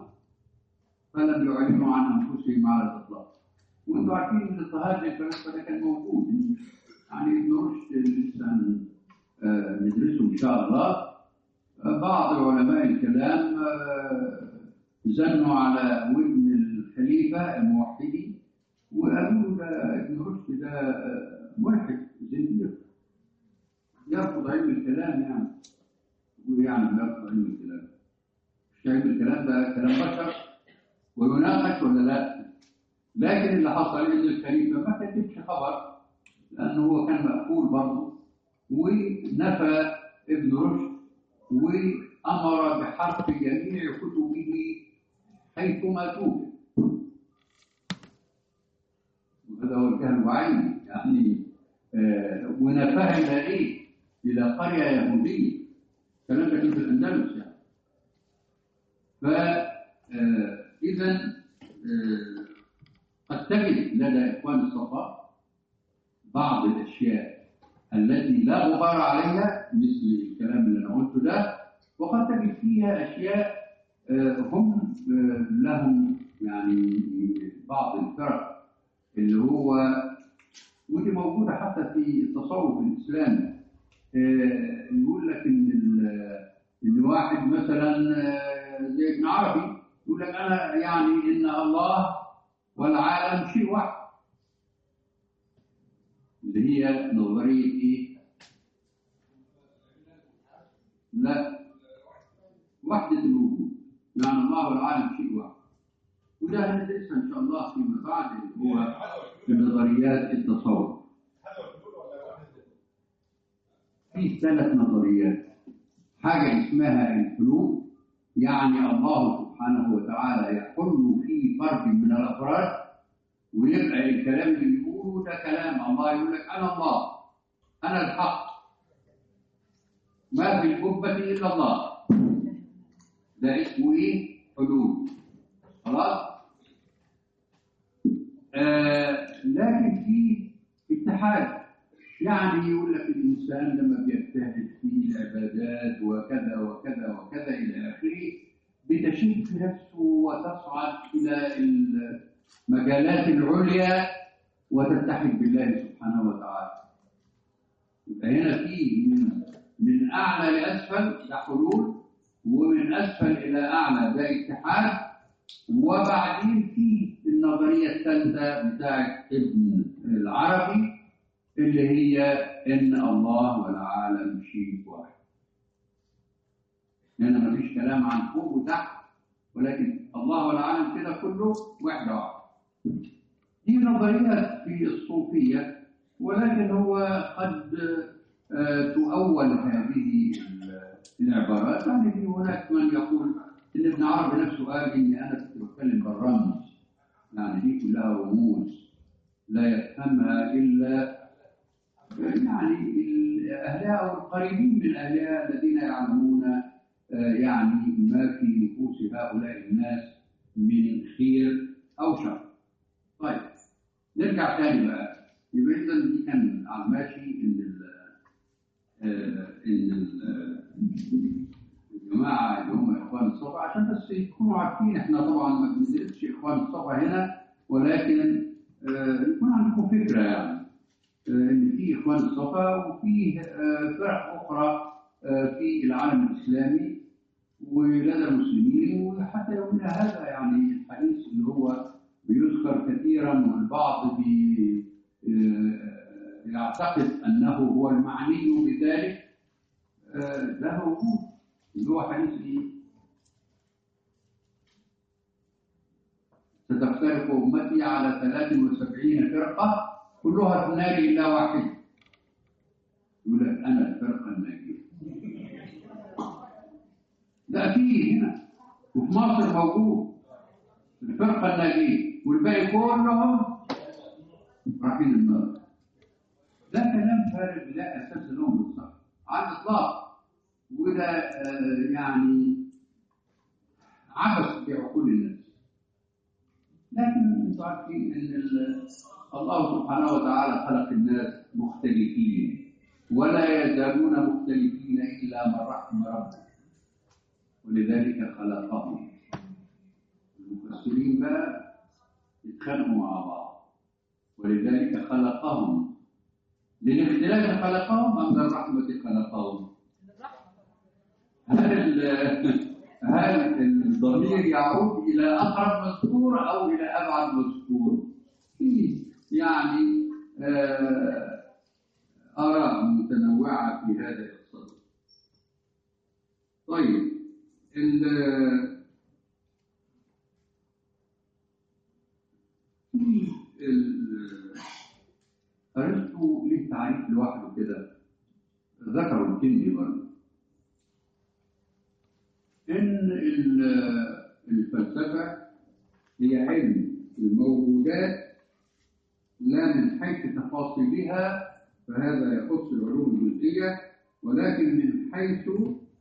فلم يعلنوا عن أنفسهم على الإطلاق وانتم عارفين ان الاضطهاد للفلاسفه ده كان موجود يعني ابن رشد لسه آه ندرسه ان شاء الله آه بعض علماء الكلام آه زنوا على ودن الخليفه الموحدي وقالوا ده ابن رشد ده ملحد زنديق يرفض علم الكلام يعني ويعني يرفض علم الكلام مش علم الكلام ده كلام بشر ويناقش ولا لا لكن اللي حصل ان الخليفه ما كتبش خبر لانه هو كان مقفول برضه ونفى ابن رشد وامر بحرق جميع كتبه حيثما توجد وهذا هو الجهل بعينه يعني آه ونفاها الى ايه؟ الى قريه يهوديه الكلام ده كان في الاندلس يعني فاذا آه قد تجد لدى إخوان الصفا بعض الأشياء التي لا غبار عليها مثل الكلام اللي أنا قلته ده وقد تجد فيها أشياء هم لهم يعني بعض الفرق اللي هو ودي موجودة حتى في التصوف الإسلامي يقول لك إن إن واحد مثلا زي ابن عربي يقول لك أنا يعني إن الله والعالم شيء واحد اللي هي نظرية إيه؟ لا وحدة الوجود يعني الله والعالم شيء واحد وده هندرسها إن شاء الله فيما بعد اللي هو في نظريات التصور هذا الحلول ولا واحد في ثلاث نظريات حاجة اسمها الحلول يعني الله سبحانه وتعالى يحل في فرد من الأفراد ويبقى الكلام اللي بيقوله ده كلام الله يقول لك أنا الله أنا الحق ما في الكبة إلا الله ده اسمه إيه؟ حلول خلاص؟ آه لكن في اتحاد يعني يقول لك الإنسان لما بيجتهد في العبادات وكذا وكذا وكذا إلى آخره بتشد نفسه وتصعد إلى المجالات العليا وتتحد بالله سبحانه وتعالى يبقى هنا في من من أعلى لأسفل ده حلول ومن أسفل إلى أعلى ده اتحاد وبعدين في النظرية الثالثة بتاعت ابن العربي اللي هي ان الله والعالم شيء واحد هنا مفيش كلام عن فوق وتحت ولكن الله والعالم كده كله وحده واحده دي نظريات في الصوفيه ولكن هو قد آه، تؤول هذه العبارات يعني في هناك من يقول ان ابن عربي نفسه قال اني انا كنت بتكلم بالرمز يعني دي كلها رموز لا يفهمها الا يعني ال- أهلها أو القريبين من أهلها الذين يعلمون آه، يعني ما في نفوس هؤلاء الناس من خير أو شر. طيب نرجع تاني بقى يبقى إذا دي كان على الماشي إن ال آه، إن ال- الجماعة اللي هم إخوان الصفا عشان بس يكونوا عارفين إحنا طبعا ما بندرسش إخوان الصفا هنا ولكن آه، يكون عندكم فكرة يعني. ان في اخوان الصفا وفي آه، فرق اخرى آه، في العالم الاسلامي ولدى المسلمين وحتى يومنا هذا يعني الحديث اللي هو بيذكر كثيرا والبعض بي آه، يعتقد انه هو المعني بذلك آه، ده موجود اللي هو حديث ايه؟ ستفترق امتي على 73 فرقه كلها في النار الا واحد يقول لك انا الفرقه الناجيه لا في هنا وفي مصر موجود الفرقه الناجيه والباقي كلهم رايحين النار ده كلام فارغ لا اساس له من الصح على الاطلاق وده آه، يعني عبث في عقول الناس لكن انتم عارفين ان ال- الله سبحانه وتعالى خلق الناس مختلفين ولا يزالون مختلفين الا من رحم ربك ولذلك خلقهم المفسرين بقى يتخانقوا مع بعض ولذلك خلقهم للاختلاف خلقهم ام للرحمه خلقهم هل ال- هل الضمير يعود الى اقرب مذكور او الى ابعد مذكور؟ في يعني آه، اراء متنوعه في هذا الصدد. طيب ال- في ال- ارسطو ليه تعريف لوحده كده ذكروا الكندي برضه ان ال- الفلسفه هي علم الموجودات لا من حيث تفاصيلها فهذا يخص العلوم الجزئيه ولكن من حيث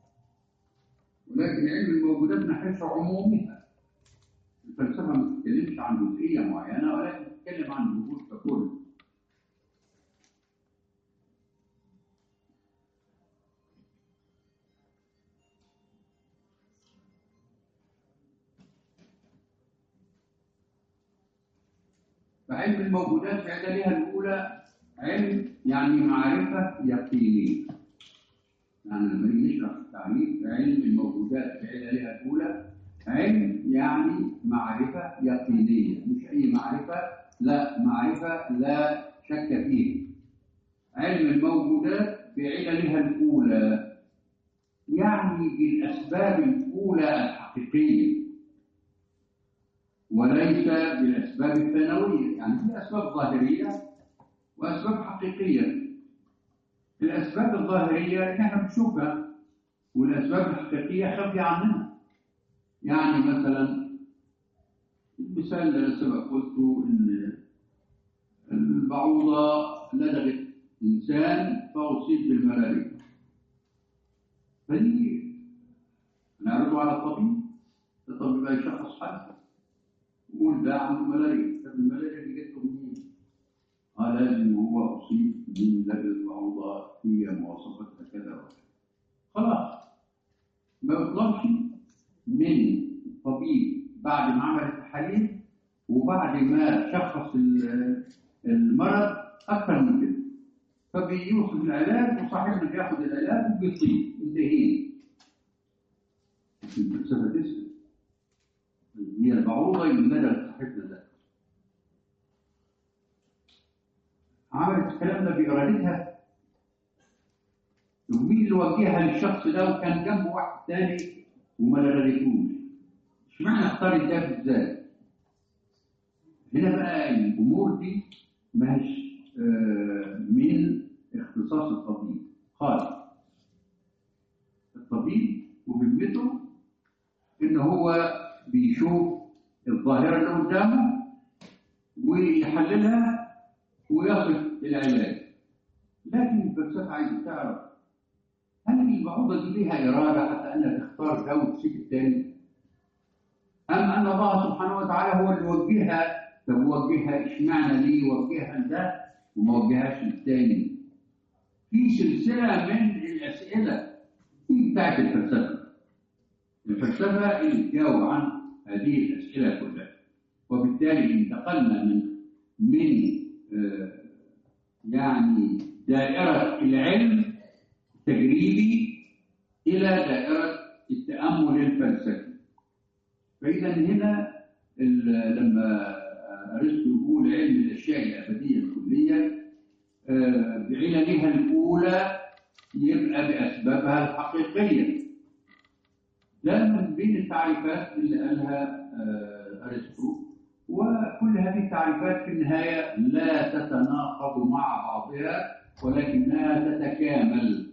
ولكن علم الموجودات من حيث عمومها الفلسفه ما بتتكلمش عن جزئيه معينه ولكن بتتكلم عن الوجود ككل فعلم الموجودات في عللها الأولى علم يعني معرفة يقينية يعني لما نيجي نشرح التعريف علم الموجودات في عللها الأولى علم يعني معرفة يقينية مش أي معرفة لا معرفة لا شك فيها علم الموجودات في عللها الأولى يعني بالأسباب الأولى الحقيقية وليس بالأسباب الثانوية يعني في أسباب ظاهرية وأسباب حقيقية الأسباب الظاهرية احنا بنشوفها والأسباب الحقيقية خفية عننا يعني مثلا المثال اللي أنا سبق قلته إن البعوضة لدغت إنسان فأصيب بالملاريا فدي نعرضه على الطبيب الطبيب بقى يشخص حالته يقول ده عنده ملاريا طب الملاريا دي جت له منين؟ قال لازم هو أصيب من لدغ البعوضة هي مواصفتها كذا وكذا خلاص ما يطلبش من الطبيب بعد ما عمل التحاليل وبعد ما شخص المرض اكثر من كده فبيوصف العلاج وصاحبنا بياخد العلاج وبيطيب انتهينا الفلسفه تسال هي البعوضه يمدد صاحبنا ده عملت الكلام ده بارادتها ومين اللي وجهها للشخص ده وكان جنبه واحد تاني وما لغيتوش اشمعنى اختارت ده بالذات هنا بقى الامور دي مش آه من اختصاص الطبيب خالص الطبيب مهمته ان هو بيشوف الظاهره اللي قدامه ويحللها ويصف العلاج لكن الفلسفه عايزه تعرف هل البعوضه دي ليها اراده حتى انها تختار ده وتسيب الثاني؟ ام ان الله سبحانه وتعالى هو اللي وجهها طب وجهها اشمعنى ليه وجهها لده وما وجههاش للثاني؟ في سلسله من الاسئله دي بتاعت الفلسفه. الفلسفه اللي تجاوب عن هذه الاسئله كلها. وبالتالي انتقلنا من من آه يعني دائره العلم التجريبي الى دائره التامل الفلسفي. فاذا هنا لما ارسطو يقول علم الاشياء الابديه الكليه بعللها الاولى يبقى باسبابها الحقيقيه ده من بين التعريفات اللي قالها ارسطو وكل هذه التعريفات في النهايه لا تتناقض مع بعضها ولكنها تتكامل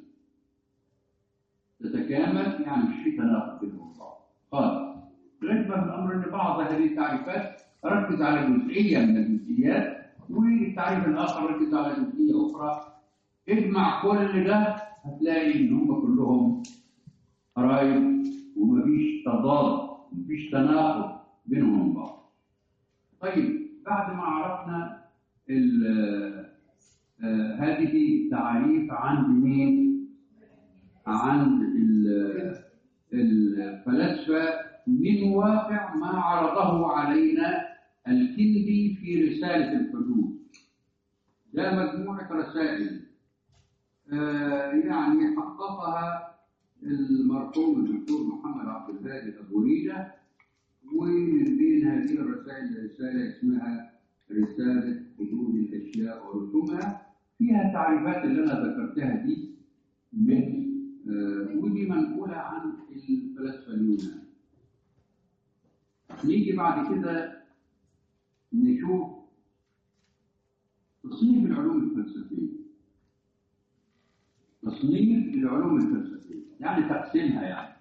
تتكامل يعني مش في تناقض بينهم بعض خالص لغايه ما في الامر ان بعض هذه التعريفات ركز على جزئيه من الجزئيات والتعريف الاخر ركز على جزئيه اخرى اجمع كل ده هتلاقي ان هم كلهم قرايب ومفيش تضاد مفيش تناقض بينهم وبين بعض. طيب بعد ما عرفنا آه هذه التعاريف عند مين؟ عند الفلاسفه من واقع ما عرضه علينا الكندي في رسالة الحدود ده مجموعة رسائل آه يعني حققها المرحوم الدكتور محمد عبد الهادي أبو ريدة ومن بين هذه الرسائل رسالة اسمها رسالة حدود الأشياء ورسومها فيها التعريفات اللي أنا ذكرتها دي من آه ودي منقولة عن الفلاسفة اليونان نيجي بعد كده نشوف تصنيف العلوم الفلسفية تصنيف العلوم الفلسفية يعني تقسيمها يعني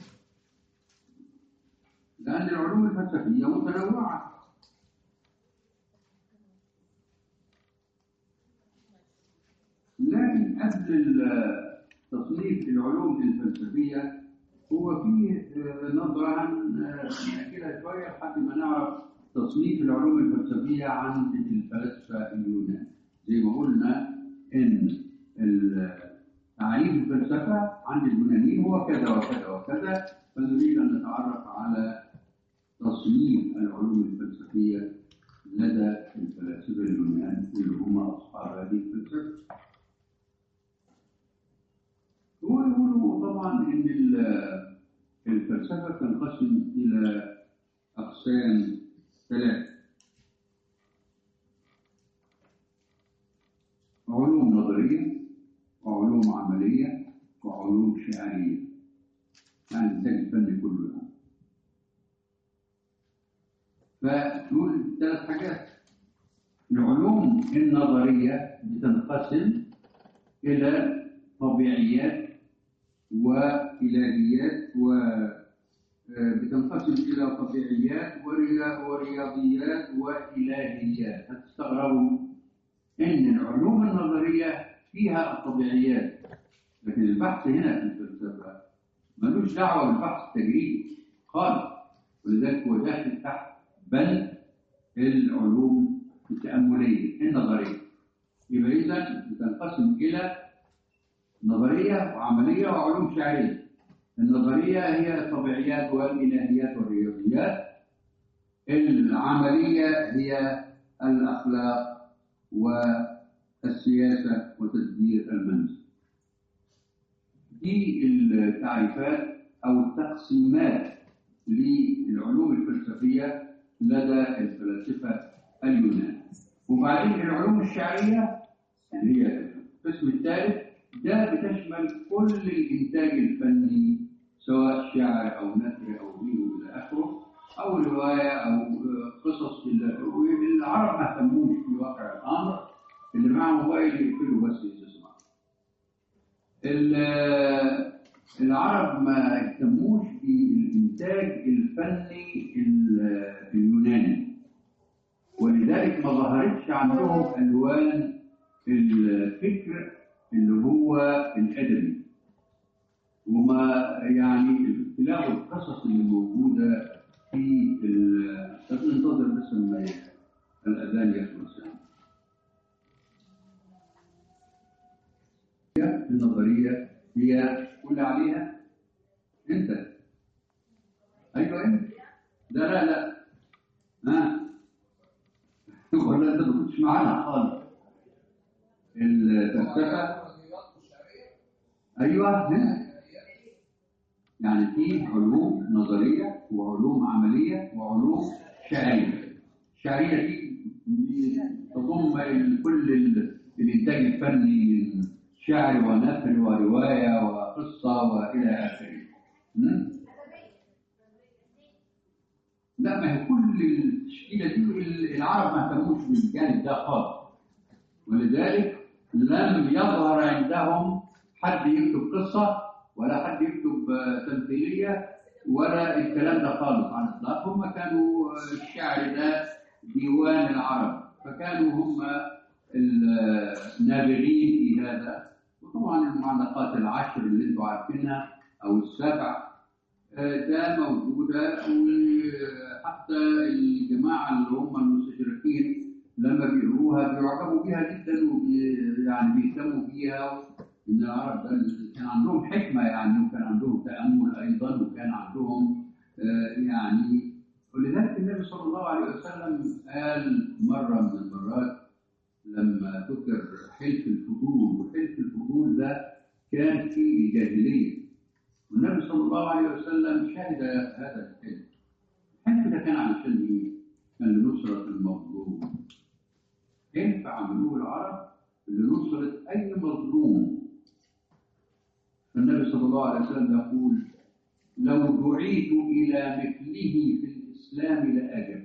لأن العلوم الفلسفية متنوعة لكن قبل تصنيف العلوم الفلسفية هو فيه نظرة نحكيها شوية لحد ما نعرف تصنيف العلوم الفلسفية عند الفلاسفة اليونان زي ما قلنا إن تعريف الفلسفة عند اليونانيين هو كذا وكذا وكذا فنريد أن نتعرف على تصنيف العلوم الفلسفية لدى الفلاسفة اليونان اللي هم أصحاب هذه الفلسفة هو يقولوا طبعا ان الفلسفه تنقسم الى اقسام ثلاث علوم نظريه وعلوم عمليه وعلوم شعريه فتقول ثلاث حاجات العلوم النظرية بتنقسم إلى طبيعيات وإلهيات و آه، بتنقسم إلى طبيعيات وريا- ورياضيات وإلهيات هتستغربوا إن العلوم النظرية فيها الطبيعيات لكن البحث هنا في الفلسفة ملوش دعوة بالبحث التجريبي خالص ولذلك هو داخل تحت بل العلوم التأملية النظرية يبقى إذا بتنقسم إلى نظرية وعملية وعلوم شعرية النظرية هي الطبيعيات والإلهيات والرياضيات العملية هي الأخلاق والسياسة وتدبير المنزل دي التعريفات أو التقسيمات للعلوم الفلسفية لدى الفلاسفة اليونان وبعدين العلوم الشعرية اللي هي القسم الثالث ده بتشمل كل الإنتاج الفني سواء شعر أو نثر أو غيره إلى آخره أو رواية أو قصص إلى- العرب ما اهتموش في واقع الأمر اللي معاه موبايل يقفله بس يسمع ال- العرب ما اهتموش بالإنتاج الفني ال- اليوناني ولذلك ما ظهرتش عندهم ألوان الفكر اللي هو الأدبي وما يعني تلاقوا القصص اللي موجودة في ال- طب ننتظر بس لما الأذان يخلص يعني. النظرية هي قول عليها أنت أيوه أنت لا لا لا ها ولا أنت ما كنتش معانا خالص الفلسفة أيوه هنا يعني في علوم نظرية وعلوم عملية وعلوم شعرية الشعرية دي تضم ال- كل ال- الإنتاج الفني من شعر ونثر ورواية وقصة وإلى آخره م? لا ما هي كل التشكيلة دي العرب ما اهتموش بالجانب ده خالص ولذلك لم يظهر عندهم حد يكتب قصة ولا حد يكتب آه، تمثيلية ولا الكلام ده خالص على الإطلاق هم كانوا آه، الشعر ده ديوان العرب فكانوا هم النابغين في هذا وطبعا المعلقات العشر اللي انتم عارفينها او السبع آه، ده موجودة وحتى الجماعة اللي هم المستشرقين لما بيقروها بيعجبوا بيها جدا ويعني بيهتموا بيها ان العرب ده كان عندهم حكمة يعني وكان عندهم تأمل أيضا وكان عندهم آه، يعني ولذلك النبي صلى الله عليه وسلم قال مرة من المرات لما ذكر حلف الفضول وحلف الفضول ده كان في الجاهلية والنبي صلى الله عليه وسلم شهد هذا الحلف الحلف ده كان علشان ايه؟ كان لنصرة المظلوم حلف عملوه العرب لنصرة أي مظلوم فالنبي صلى الله عليه وسلم يقول لو دعيت إلى مثله في الإسلام لأجب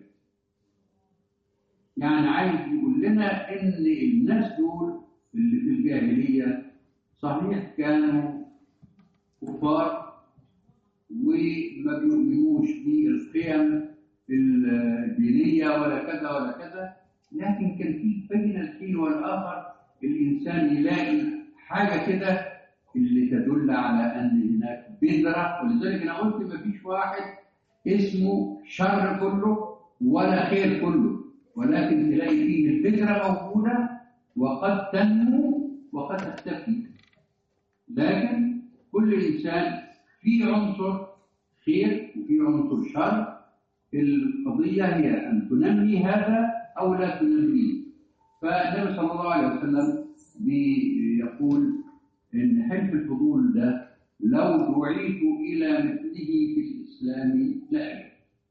يعني عايز يقول لنا إن الناس دول اللي في الجاهلية صحيح كانوا كفار وما بيؤمنوش بالقيم الدينية ولا كذا ولا كذا لكن كان في بين الحين والآخر الإنسان يلاقي حاجة كده اللي تدل على أن هناك بذرة ولذلك أنا قلت ما فيش واحد اسمه شر كله ولا خير كله ولكن تلاقي فيه البذرة موجودة وقد تنمو وقد تختفي لكن كل إنسان فيه عنصر خير وفيه عنصر شر القضية هي أن تنمي هذا أو لا تنميه فالنبي صلى الله عليه وسلم بيقول إن حلف الفضول ده لو دعيت إلى مثله في الإسلام لأجل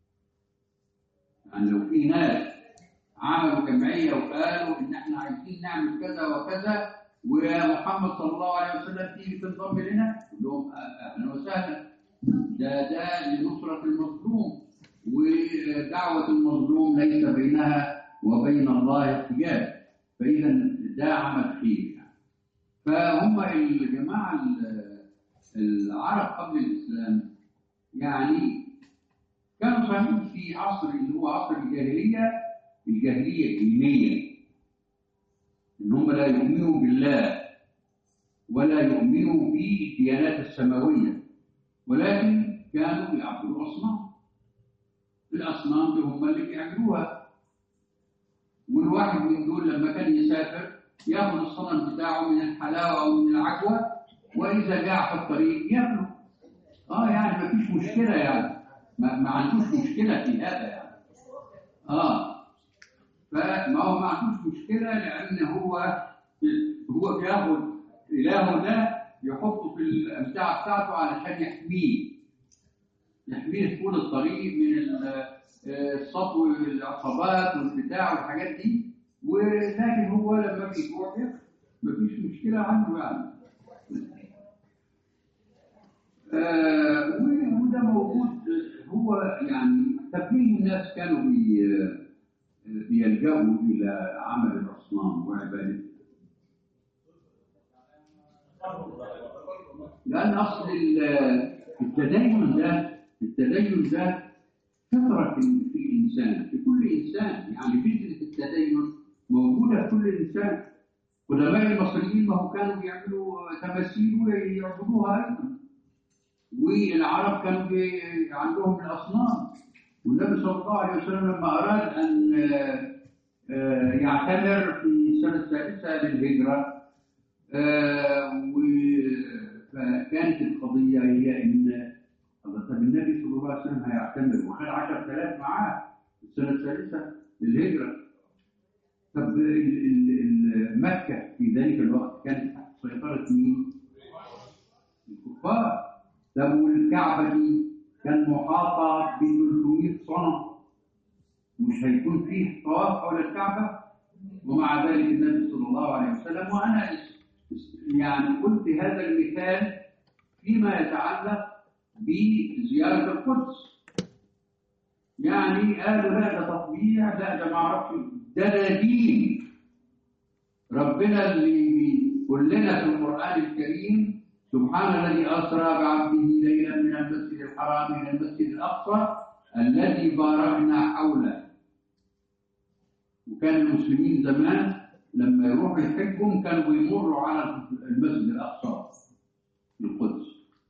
يعني لو في ناس عملوا جمعية وقالوا إن إحنا عايزين نعمل كذا وكذا ومحمد صلى الله عليه وسلم تيجي تنضم لنا قول لهم أهلا وسهلا ده ده لنصرة المظلوم ودعوة المظلوم المظلوم ليس بينها وبين الله حجاب فإذا ده عمل خير يعني. فهم الجماعة ال- العرب قبل الإسلام يعني كانوا صحيح في عصر اللي هو عصر الجاهلية الجاهلية الدينية إن هم لا يؤمنوا بالله ولا يؤمنوا بالديانات السماوية ولكن كانوا يعبدوا أصنام الأصنام دي هم اللي بيعملوها والواحد من دول لما كان يسافر ياخذ الصنم بتاعه من الحلاوة أو من العجوة وإذا جاء في الطريق ياكله اه يعني ما فيش مشكلة يعني ما, ما عندوش مشكلة في هذا يعني اه فما هو ما عندوش مشكلة لأن هو هو بياخد إلهه ده يحطه في الأمتعة بتاعته علشان يحميه يحميه طول الطريق من ال- آه، السطو العصابات والبتاع والحاجات دي ولكن هو لما بيجوع بياكل مفيش مشكلة عنده يعني آه، و- وده موجود هو يعني تقليل الناس كانوا بي بيلجأوا إلى عمل الأصنام وعبادته لأن أصل ال- التدين ده التدين ده فطرة في في الإنسان في كل إنسان يعني فكرة التدين موجودة في كل إنسان قدماء المصريين ما هو كانوا بيعملوا تماثيل ويعبدوها أيضا والعرب كانوا بي- عندهم الأصنام والنبي صلى الله عليه وسلم لما أراد أن آه، آه، يعتمر في السنة السادسة للهجرة آه، و- فكانت القضية هي إن الله طب النبي صلى الله عليه وسلم هيعتمر وخد 10000 معاه في السنة السادسة للهجرة طب ال- ال- ال- مكة في ذلك الوقت كانت تحت سيطرة مين؟ الكفار طب والكعبة دي كان محاطة ب 300 صنم مش هيكون فيه طواف حول الكعبة ومع ذلك النبي صلى الله عليه وسلم وأنا يعني قلت هذا المثال فيما يتعلق بزيارة القدس يعني قالوا لا ده تطبيع لا ده ما اعرفش ده ده دين ربنا اللي بيقول لنا في القرآن الكريم سبحان الذي أسرى بعبده ليلا من المسجد الحرام إلى المسجد الأقصى الذي باركنا حوله وكان المسلمين زمان لما يروحوا يحجوا كانوا بيمروا على المسجد الأقصى في القدس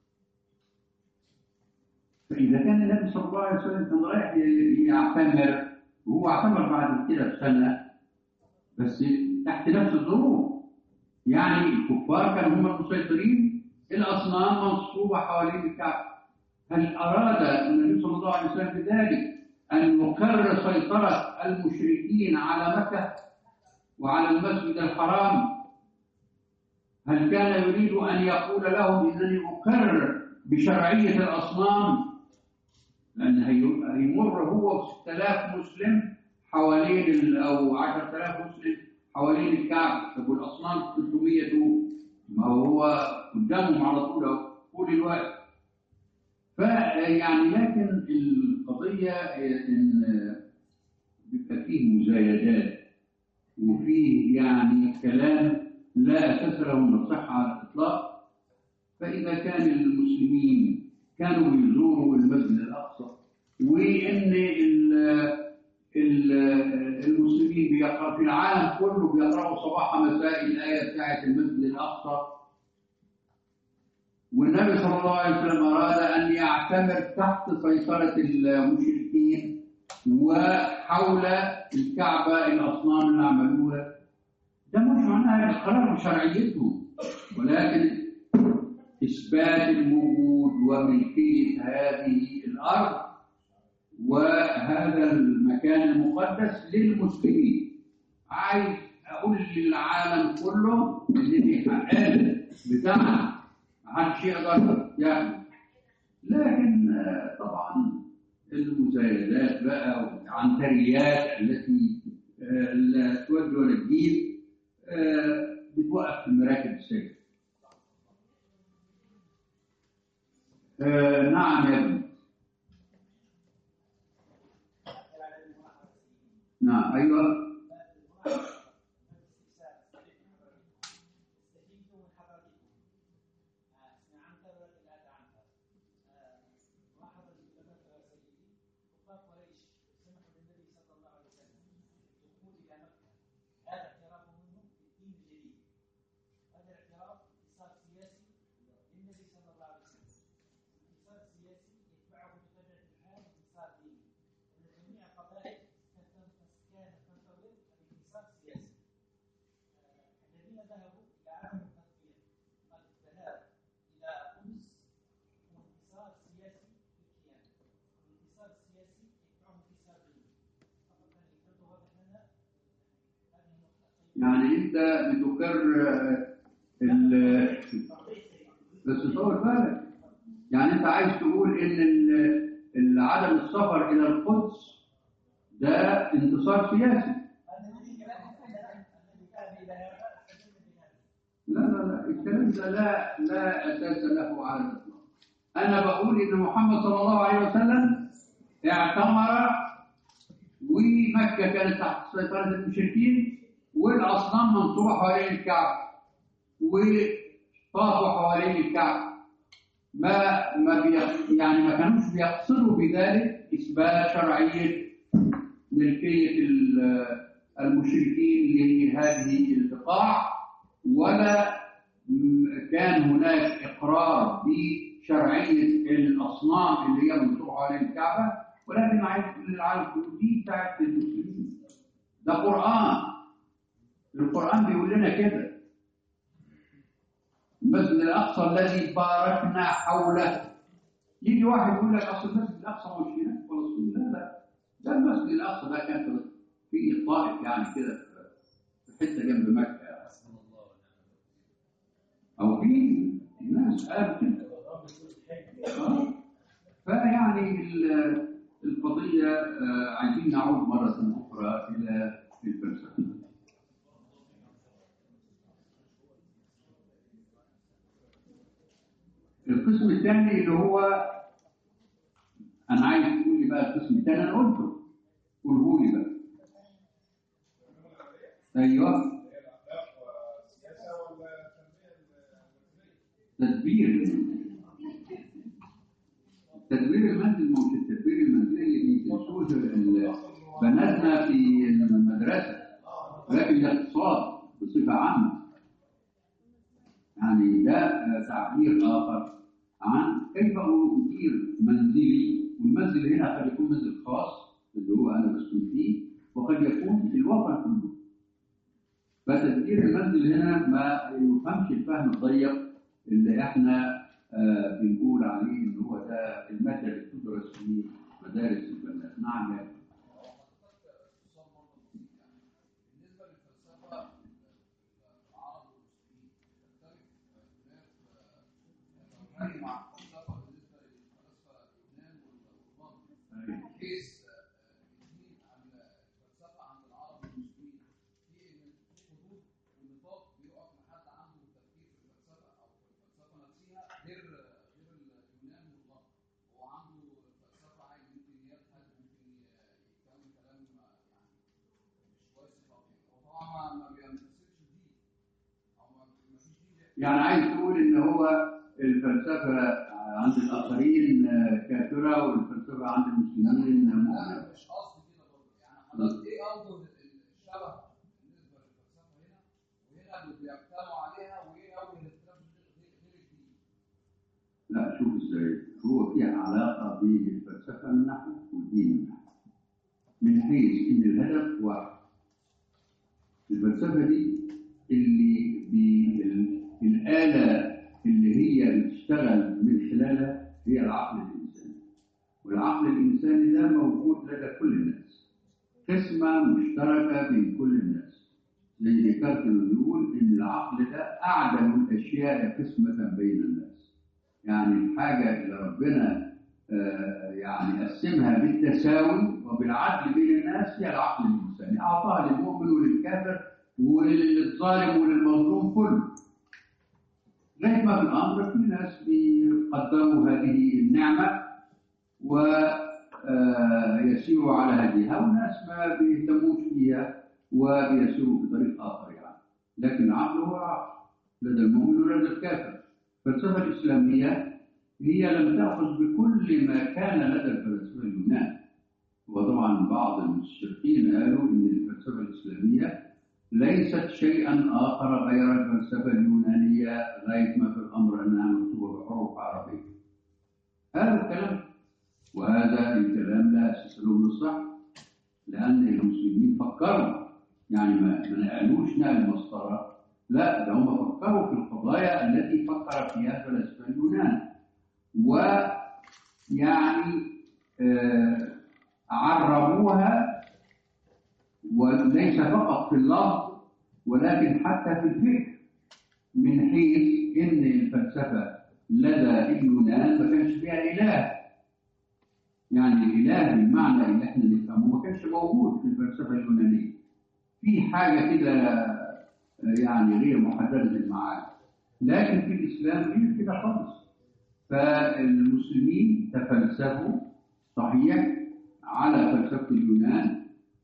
فإذا كان النبي صلى الله عليه وسلم كان رايح ي- يعتمر وهو اعتمر بعد كده بسنة بس تحت نفس الظروف يعني الكفار كانوا هم المسيطرين الأصنام منصوبة حوالين الكعبة هل أراد النبي صلى الله عليه وسلم بذلك أن يقر سيطرة المشركين على مكة وعلى المسجد الحرام هل كان يريد أن يقول لهم إنني أقر بشرعية الأصنام لأن هي- هيمر هو و6000 مسلم حوالين ال- أو 10000 مسلم حوالين الكعبة طب والأصنام 300 دول ما هو قدامهم على طول أهو طول الوقت فيعني لكن القضية إن بيبقى فيه مزايدات وفيه يعني كلام لا أساس له من الصحة على الإطلاق فإذا كان المسلمين كانوا بيزوروا المسجد الأقصى وإن ال- ال- المسلمين بيقرأ في العالم كله بيقرأوا صباح مساء الآية بتاعت المسجد الأقصى والنبي صلى الله عليه وسلم أراد أن يعتمر تحت سيطرة المشركين وحول الكعبة الأصنام اللي عملوها ده مش معناها إقرار بشرعيتهم ولكن إثبات الوجود وملكية هذه الأرض وهذا المكان المقدس للمسلمين عايز أقول للعالم كله إن دي حقائق بتاعنا محدش يقدر يعمل لكن آه، طبعا المزايدات بقى والعنتريات التي آه، لا تود ولا تجيب آه، بتوقف في مراكب السجن آه، نعم يا ابني نعم أيوه هذا الاعتراف اتصال سياسي للنبي صلى الله عليه وسلم. اتصال سياسي يتبعه بطبيعه الحال اتصال ديني. ان جميع القبائل كانت كانت تنتظر الاتصال السياسي. آه، الذين ذهبوا الى عدم التطبيق قد الذهاب الى قدس هو انتصار سياسي للكيان. الانتصار السياسي يتبعه انتصار ديني. فقط ان يبدو واضح لنا هذه النقطه. يعني أنت بتكرر ال بس طول بالك يعني أنت عايز تقول إن ال- ال- عدم السفر إلى القدس ده انتصار سياسي الذي كان الى هذا استدل بهذا. لا لا لا الكلام ده لا لا اساس له على الاطلاق انا بقول ان محمد صلى الله عليه وسلم اعتمر ومكه كانت تحت سيطره المشركين والاصنام منصوبه حوالين الكعبه وطافوا حوالين الكعبه ما ما بي يعني ما كانوش بيقصدوا بذلك اثبات شرعيه ملكيه ال- المشركين لهذه البقاع ولا م- كان هناك اقرار بشرعيه الاصنام اللي هي منصوبه حوالين الكعبه ولكن عايز تقول للعالم كله دي بتاعت المسلمين ده قران القران بيقول لنا كده المسجد الاقصى الذي باركنا حوله يجي واحد يقول لك اصل المسجد الاقصى مش هنا في فلسطين لا لا ده المسجد الاقصى ده كان في- في الطائف يعني كده في حته جنب مكه يعني. او في ناس قالوا كده آه. فيعني ال- القضيه آه، عايزين نعود مره اخرى الى الفلسفه القسم الثاني اللي هو انا عايز تقول لي بقى القسم الثاني انا قلته قوله لي بقى ايوه هي الاخلاق والسياسه ولا التنميه المنزليه؟ تدبير تدبير المنزل ما هوش التدبير المنزلي اللي بيدرسوه ال- بناتنا في المدرسه ولكن الاقتصاد بصفه عامه يعني ده آه، تعبير اخر عن كيف ادير منزلي والمنزل هنا قد يكون منزل خاص اللي هو انا بسكن فيه وقد يكون في الوطن كله فتدبير المنزل هنا ما يفهمش الفهم الضيق اللي احنا آه بنقول عليه ان هو ده الماده اللي بتدرس في مدارس البنات نعم يا بالنسبه للفلسفه العرب والمسلمين تختلف اختلاف مع الفلسفه بالنسبه للفلاسفه اليونان والرومان بحيث الدين عن الفلسفه عند العرب والمسلمين في ان في حدود ونطاق بيقف لحد عنده تفكير في الفلسفه او في الفلسفه نفسها غير غير اليونان والغرب هو عنده فلسفه عادي ممكن يبحث ممكن يتكلم كلام يعني مش كويس خالص هو طبعا ما- ما بيمثلش الدين او ما ما فيش دين يعني عايز تقول ان هو الفلسفه عند الاخرين آه، كافره والفلسفه عند المسلمين لا مؤمنه مش قصدي كده برضه يعني حضرتك ايه اوجه الشبه بالنسبه للفلسفه هنا وهنا اللي بيجتمعوا عليها وايه اوجه الاختلاف غير غير الدين لا شوف ازاي هو فيها علاقه بين الفلسفه من ناحيه والدين من ناحيه من حيث ان الهدف واحد الفلسفه دي اللي بالآلة اللي هي بتشتغل من خلالها هي العقل الإنساني والعقل الإنساني ده موجود لدى كل الناس قسمة مشتركة بين كل الناس زي ديكارت ما بيقول إن العقل ده أعدم الأشياء قسمة بين الناس يعني الحاجة اللي ربنا آه، يعني قسمها بالتساوي وبالعدل بين الناس هي العقل الإنساني أعطاها للمؤمن وللكافر وللظالم وللمظلوم كله لغاية ما في الأمر في ناس بيقدروا هذه النعمة ويسيروا على هديها عليها وناس ما بيهتموش بيها وبيسيروا في طريق آخر يعني لكن العقل هو العقل لدى المؤمن ولدى الكافر الفلسفة الإسلامية هي لم تأخذ بكل ما كان لدى الفلاسفة اليونان وطبعا بعض المستشرقين قالوا ان الفلسفه الاسلاميه ليست شيئا اخر غير الفلسفه اليونانيه غايه ما في الامر انها مكتوبه بحروف عربيه. هذا الكلام وهذا الكلام لا اساس له من الصح لان المسلمين فكروا يعني ما ما نقلوش نقل مسطره لا ده هم فكروا في القضايا التي فكر فيها فلاسفه اليونان ويعني آه عربوها وليس فقط في اللفظ ولكن حتى في الفكر من حيث ان الفلسفه لدى اليونان ما كانش فيها اله يعني الاله بالمعنى اللي احنا نفهمه ما كانش موجود في الفلسفه اليونانيه في حاجه كده يعني غير محدده المعاني لكن في الاسلام غير كده خالص فالمسلمين تفلسفوا صحيح على فلسفة اليونان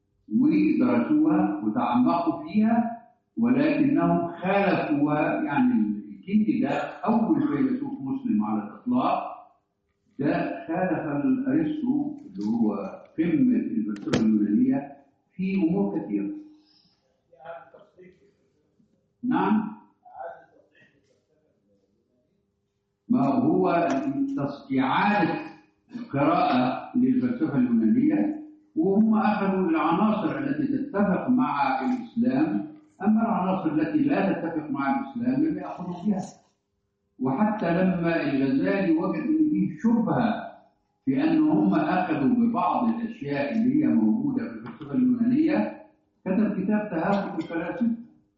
ودرسوها وتعمقوا فيها ولكنهم خالفوها يعني الكندي ده أول فيلسوف مسلم على الإطلاق ده خالف الأرسطو اللي هو قمة الفلسفة اليونانية في أمور كثيرة إعادة تصحيح نعم إعادة تصحيح الفلسفة ما هو تص- إعادة قراءة للفلسفة اليونانية وهم أخذوا العناصر التي تتفق مع الإسلام أما العناصر التي لا تتفق مع الإسلام لم يأخذوا بها وحتى لما الغزالي وجد أن فيه شبهة في أن هم أخذوا ببعض الأشياء اللي هي موجودة في الفلسفة اليونانية كتب كتاب تهافت الفلاسفة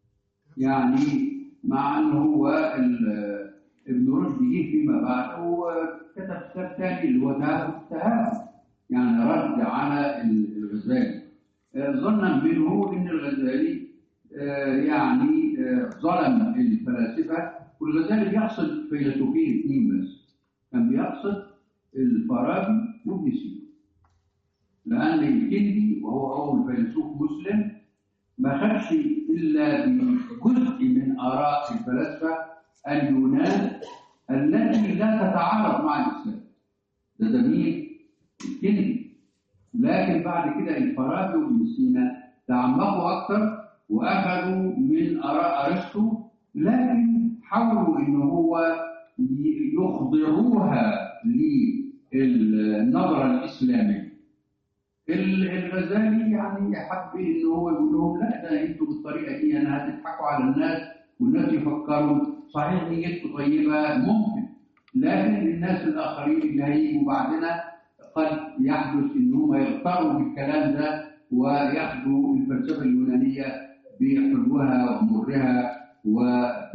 يعني مع أنه هو ال- ابن رشد جه فيما بعد وكتب كتاب ثاني اللي هو تهافت التهافت يعني رد على ال- الغزالي آه، ظنا منه ان الغزالي آه، يعني آه، ظلم الفلاسفه والغزالي بيقصد فيلسوفين اثنين بس كان بيقصد الفارابي وابن سينا لان الكندي وهو اول فيلسوف مسلم ما خدش الا بجزء من اراء الفلاسفه اليونان التي لا تتعارض مع الاسلام ده ده مين؟ الكندي لكن بعد كده الفارابي وابن سينا تعمقوا اكثر واخذوا من اراء ارسطو لكن حاولوا ان هو ي- يخضعوها للنظره الاسلاميه ال- الغزالي يعني حب ان هو يقول لهم لا ده انتوا بالطريقه دي انا هتضحكوا على الناس والناس يفكروا صحيح نيتكم طيبه ممكن لكن الناس الاخرين اللي هيجوا بعدنا قد يحدث ان هم يغتروا بالكلام ده وياخذوا الفلسفه اليونانيه بحلوها ومرها وب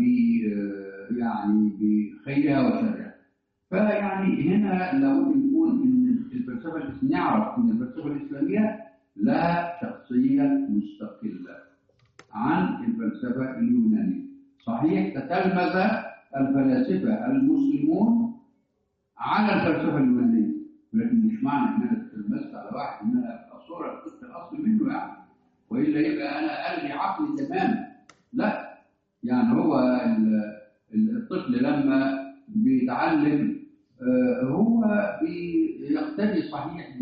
يعني بخيرها وشرها. فيعني هنا لابد نقول ان الفلسفه الإس- نعرف ان الفلسفه الاسلاميه لها شخصيه مستقله عن الفلسفه اليونانيه. صحيح تتلمذ الفلاسفه المسلمون على الفلسفه اليونانيه ولكن مش معنى ان انا تلمست على واحد ان انا ابقى صوره الطفل الاصل منه يعني والا يبقى انا الغي عقلي تماما لا يعني هو ال- ال- الطفل لما بيتعلم آه، هو بيقتدي صحيح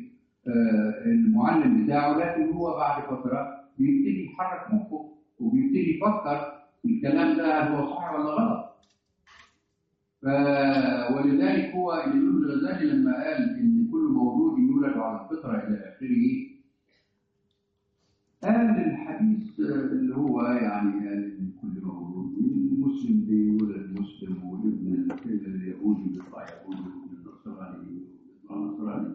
بالمعلم بتاعه لكن هو بعد فتره بيبتدي يحرك مخه وبيبتدي يفكر الكلام ده هل هو صح ولا غلط ف... ولذلك هو الإمام الغزالي لما قال إن كل مولود يولد على الفطرة إلى آخره قال الحديث اللي هو يعني قال إن كل مولود المسلم بيولد مسلم وابن اليهودي بيطلع يهودي وابن النصراني بيطلع نصراني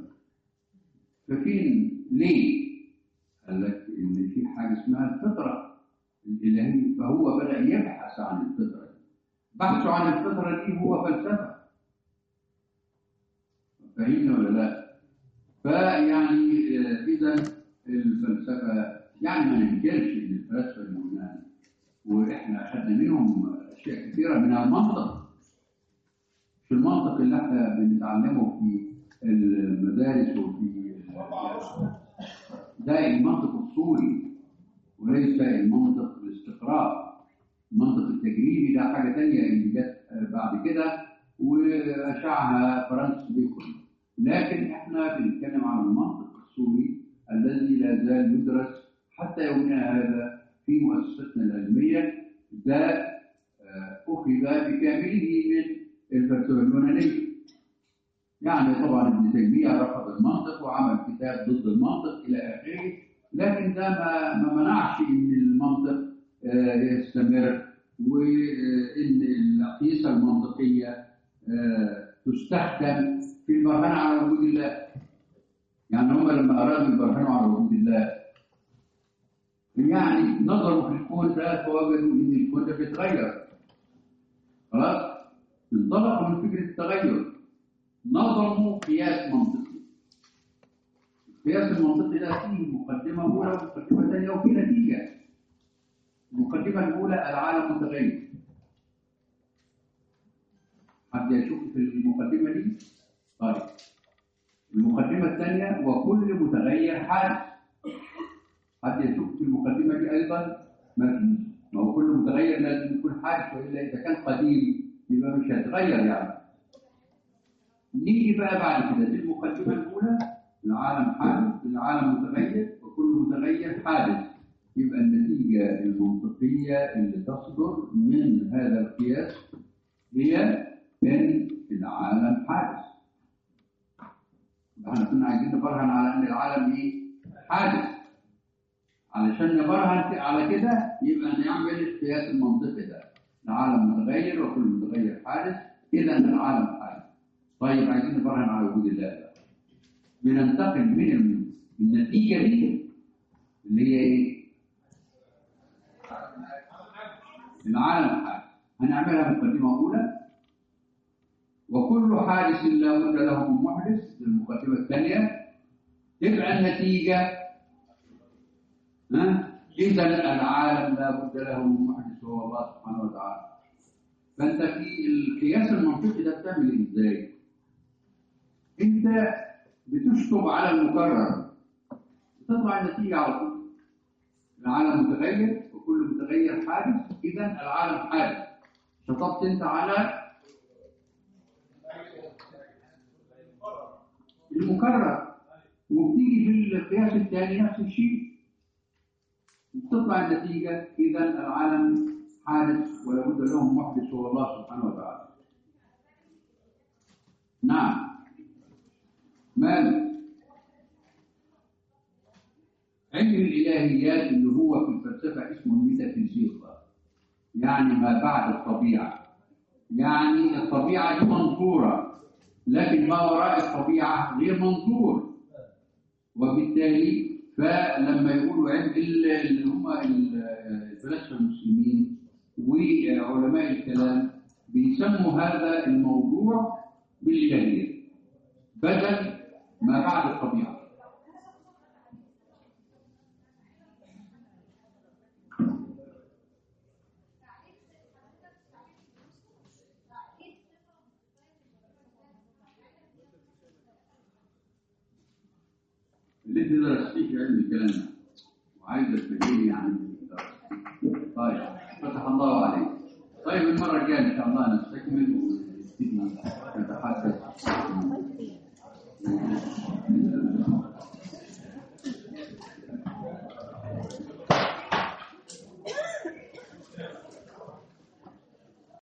ففين ليه؟ قال لك إن في حاجة اسمها الفطرة الإلهية فهو بدأ يبحث عن الفطرة دي. بحثه عن الفطرة دي هو فلسفة فاهمني ولا لا؟ فيعني آه، إذا الفلسفة يعني ما ننكرش إن الفلاسفة اليونان وإحنا أخذنا منهم أشياء كثيرة من المنطق في المنطق اللي إحنا بنتعلمه في المدارس وفي ربع رشد ده المنطق الصوري وليس المنطق الاستقراء المنطق التجريبي ده حاجة تانية اللي جت بعد كده وأشعها فرانسيس بيكون لكن احنا بنتكلم عن المنطق الصوري الذي لا زال يدرس حتى يومنا هذا في مؤسستنا العلمية ده آه، أخذ بكامله من الفلسفة اليونانية يعني طبعا ابن تيمية رفض المنطق وعمل كتاب ضد المنطق إلى آخره لكن ده ما, ما منعش إن المنطق آه، يستمر وإن الأقيسة المنطقية آه، تستخدم في البرهان على وجود الله يعني هم لما أرادوا يبرهنوا على وجود الله يعني نظروا في الكون ده فوجدوا إن الكون ده بيتغير خلاص انطلقوا من فكرة التغير نظموا قياس منطقي القياس المنطقي ده فيه مقدمة أولى ومقدمة ثانية وفيه نتيجة المقدمة الأولى العالم متغير حد يشك في المقدمة دي؟ طيب المقدمة الثانية وكل متغير حادث حد يشك في المقدمة دي أيضا؟ ما فيش ما هو كل متغير لازم يكون حادث وإلا إذا كان قديم يبقى مش هيتغير يعني نيجي بقى بعد كده دي المقدمة الأولى العالم حادث العالم متغير وكل متغير حادث يبقى النتيجة المنطقية اللي تصدر من هذا القياس هي أن العالم حادث احنا كنا عايزين نبرهن على أن العالم إيه؟ حادث علشان نبرهن على كده يبقى نعمل القياس المنطقي ده العالم متغير وكل متغير حادث إذا العالم حادث طيب عايزين نبرهن على وجود الله بقى. بننتقل من النتيجة دي اللي هي إيه؟ العالم حادث هنعملها مقدمة أولى وكل حادث لا بد له من محدث المقدمة الثانية تبقى النتيجة ها إذا العالم لا بد له من محدث وهو الله سبحانه وتعالى فأنت في القياس المنطقي ده بتعمل إيه إزاي؟ أنت بتشطب على المكرر تطلع النتيجة على طول العالم متغير وكل متغير حادث إذا العالم حادث شطبت أنت على المكرر وبتيجي في القياس الثاني نفس الشيء تطلع النتيجة إذا العالم حادث ولا بد له من محدث هو الله سبحانه وتعالى نعم مال علم الإلهيات اللي هو في الفلسفة اسمه الميتافيزيقا يعني ما بعد الطبيعة يعني الطبيعة دي منظورة لكن ما وراء الطبيعة غير منظور وبالتالي فلما يقولوا عند ال- اللي هم ال- الفلاسفه المسلمين وعلماء الكلام بيسموا هذا الموضوع بالإلهية بدل ما بعد الطبيعة اللي انت درستيه في علم الكلام ده وعايزه تفهمني يعني طيب فتح الله عليك طيب المره الجايه ان شاء الله نستكمل ونبتدي نتحدث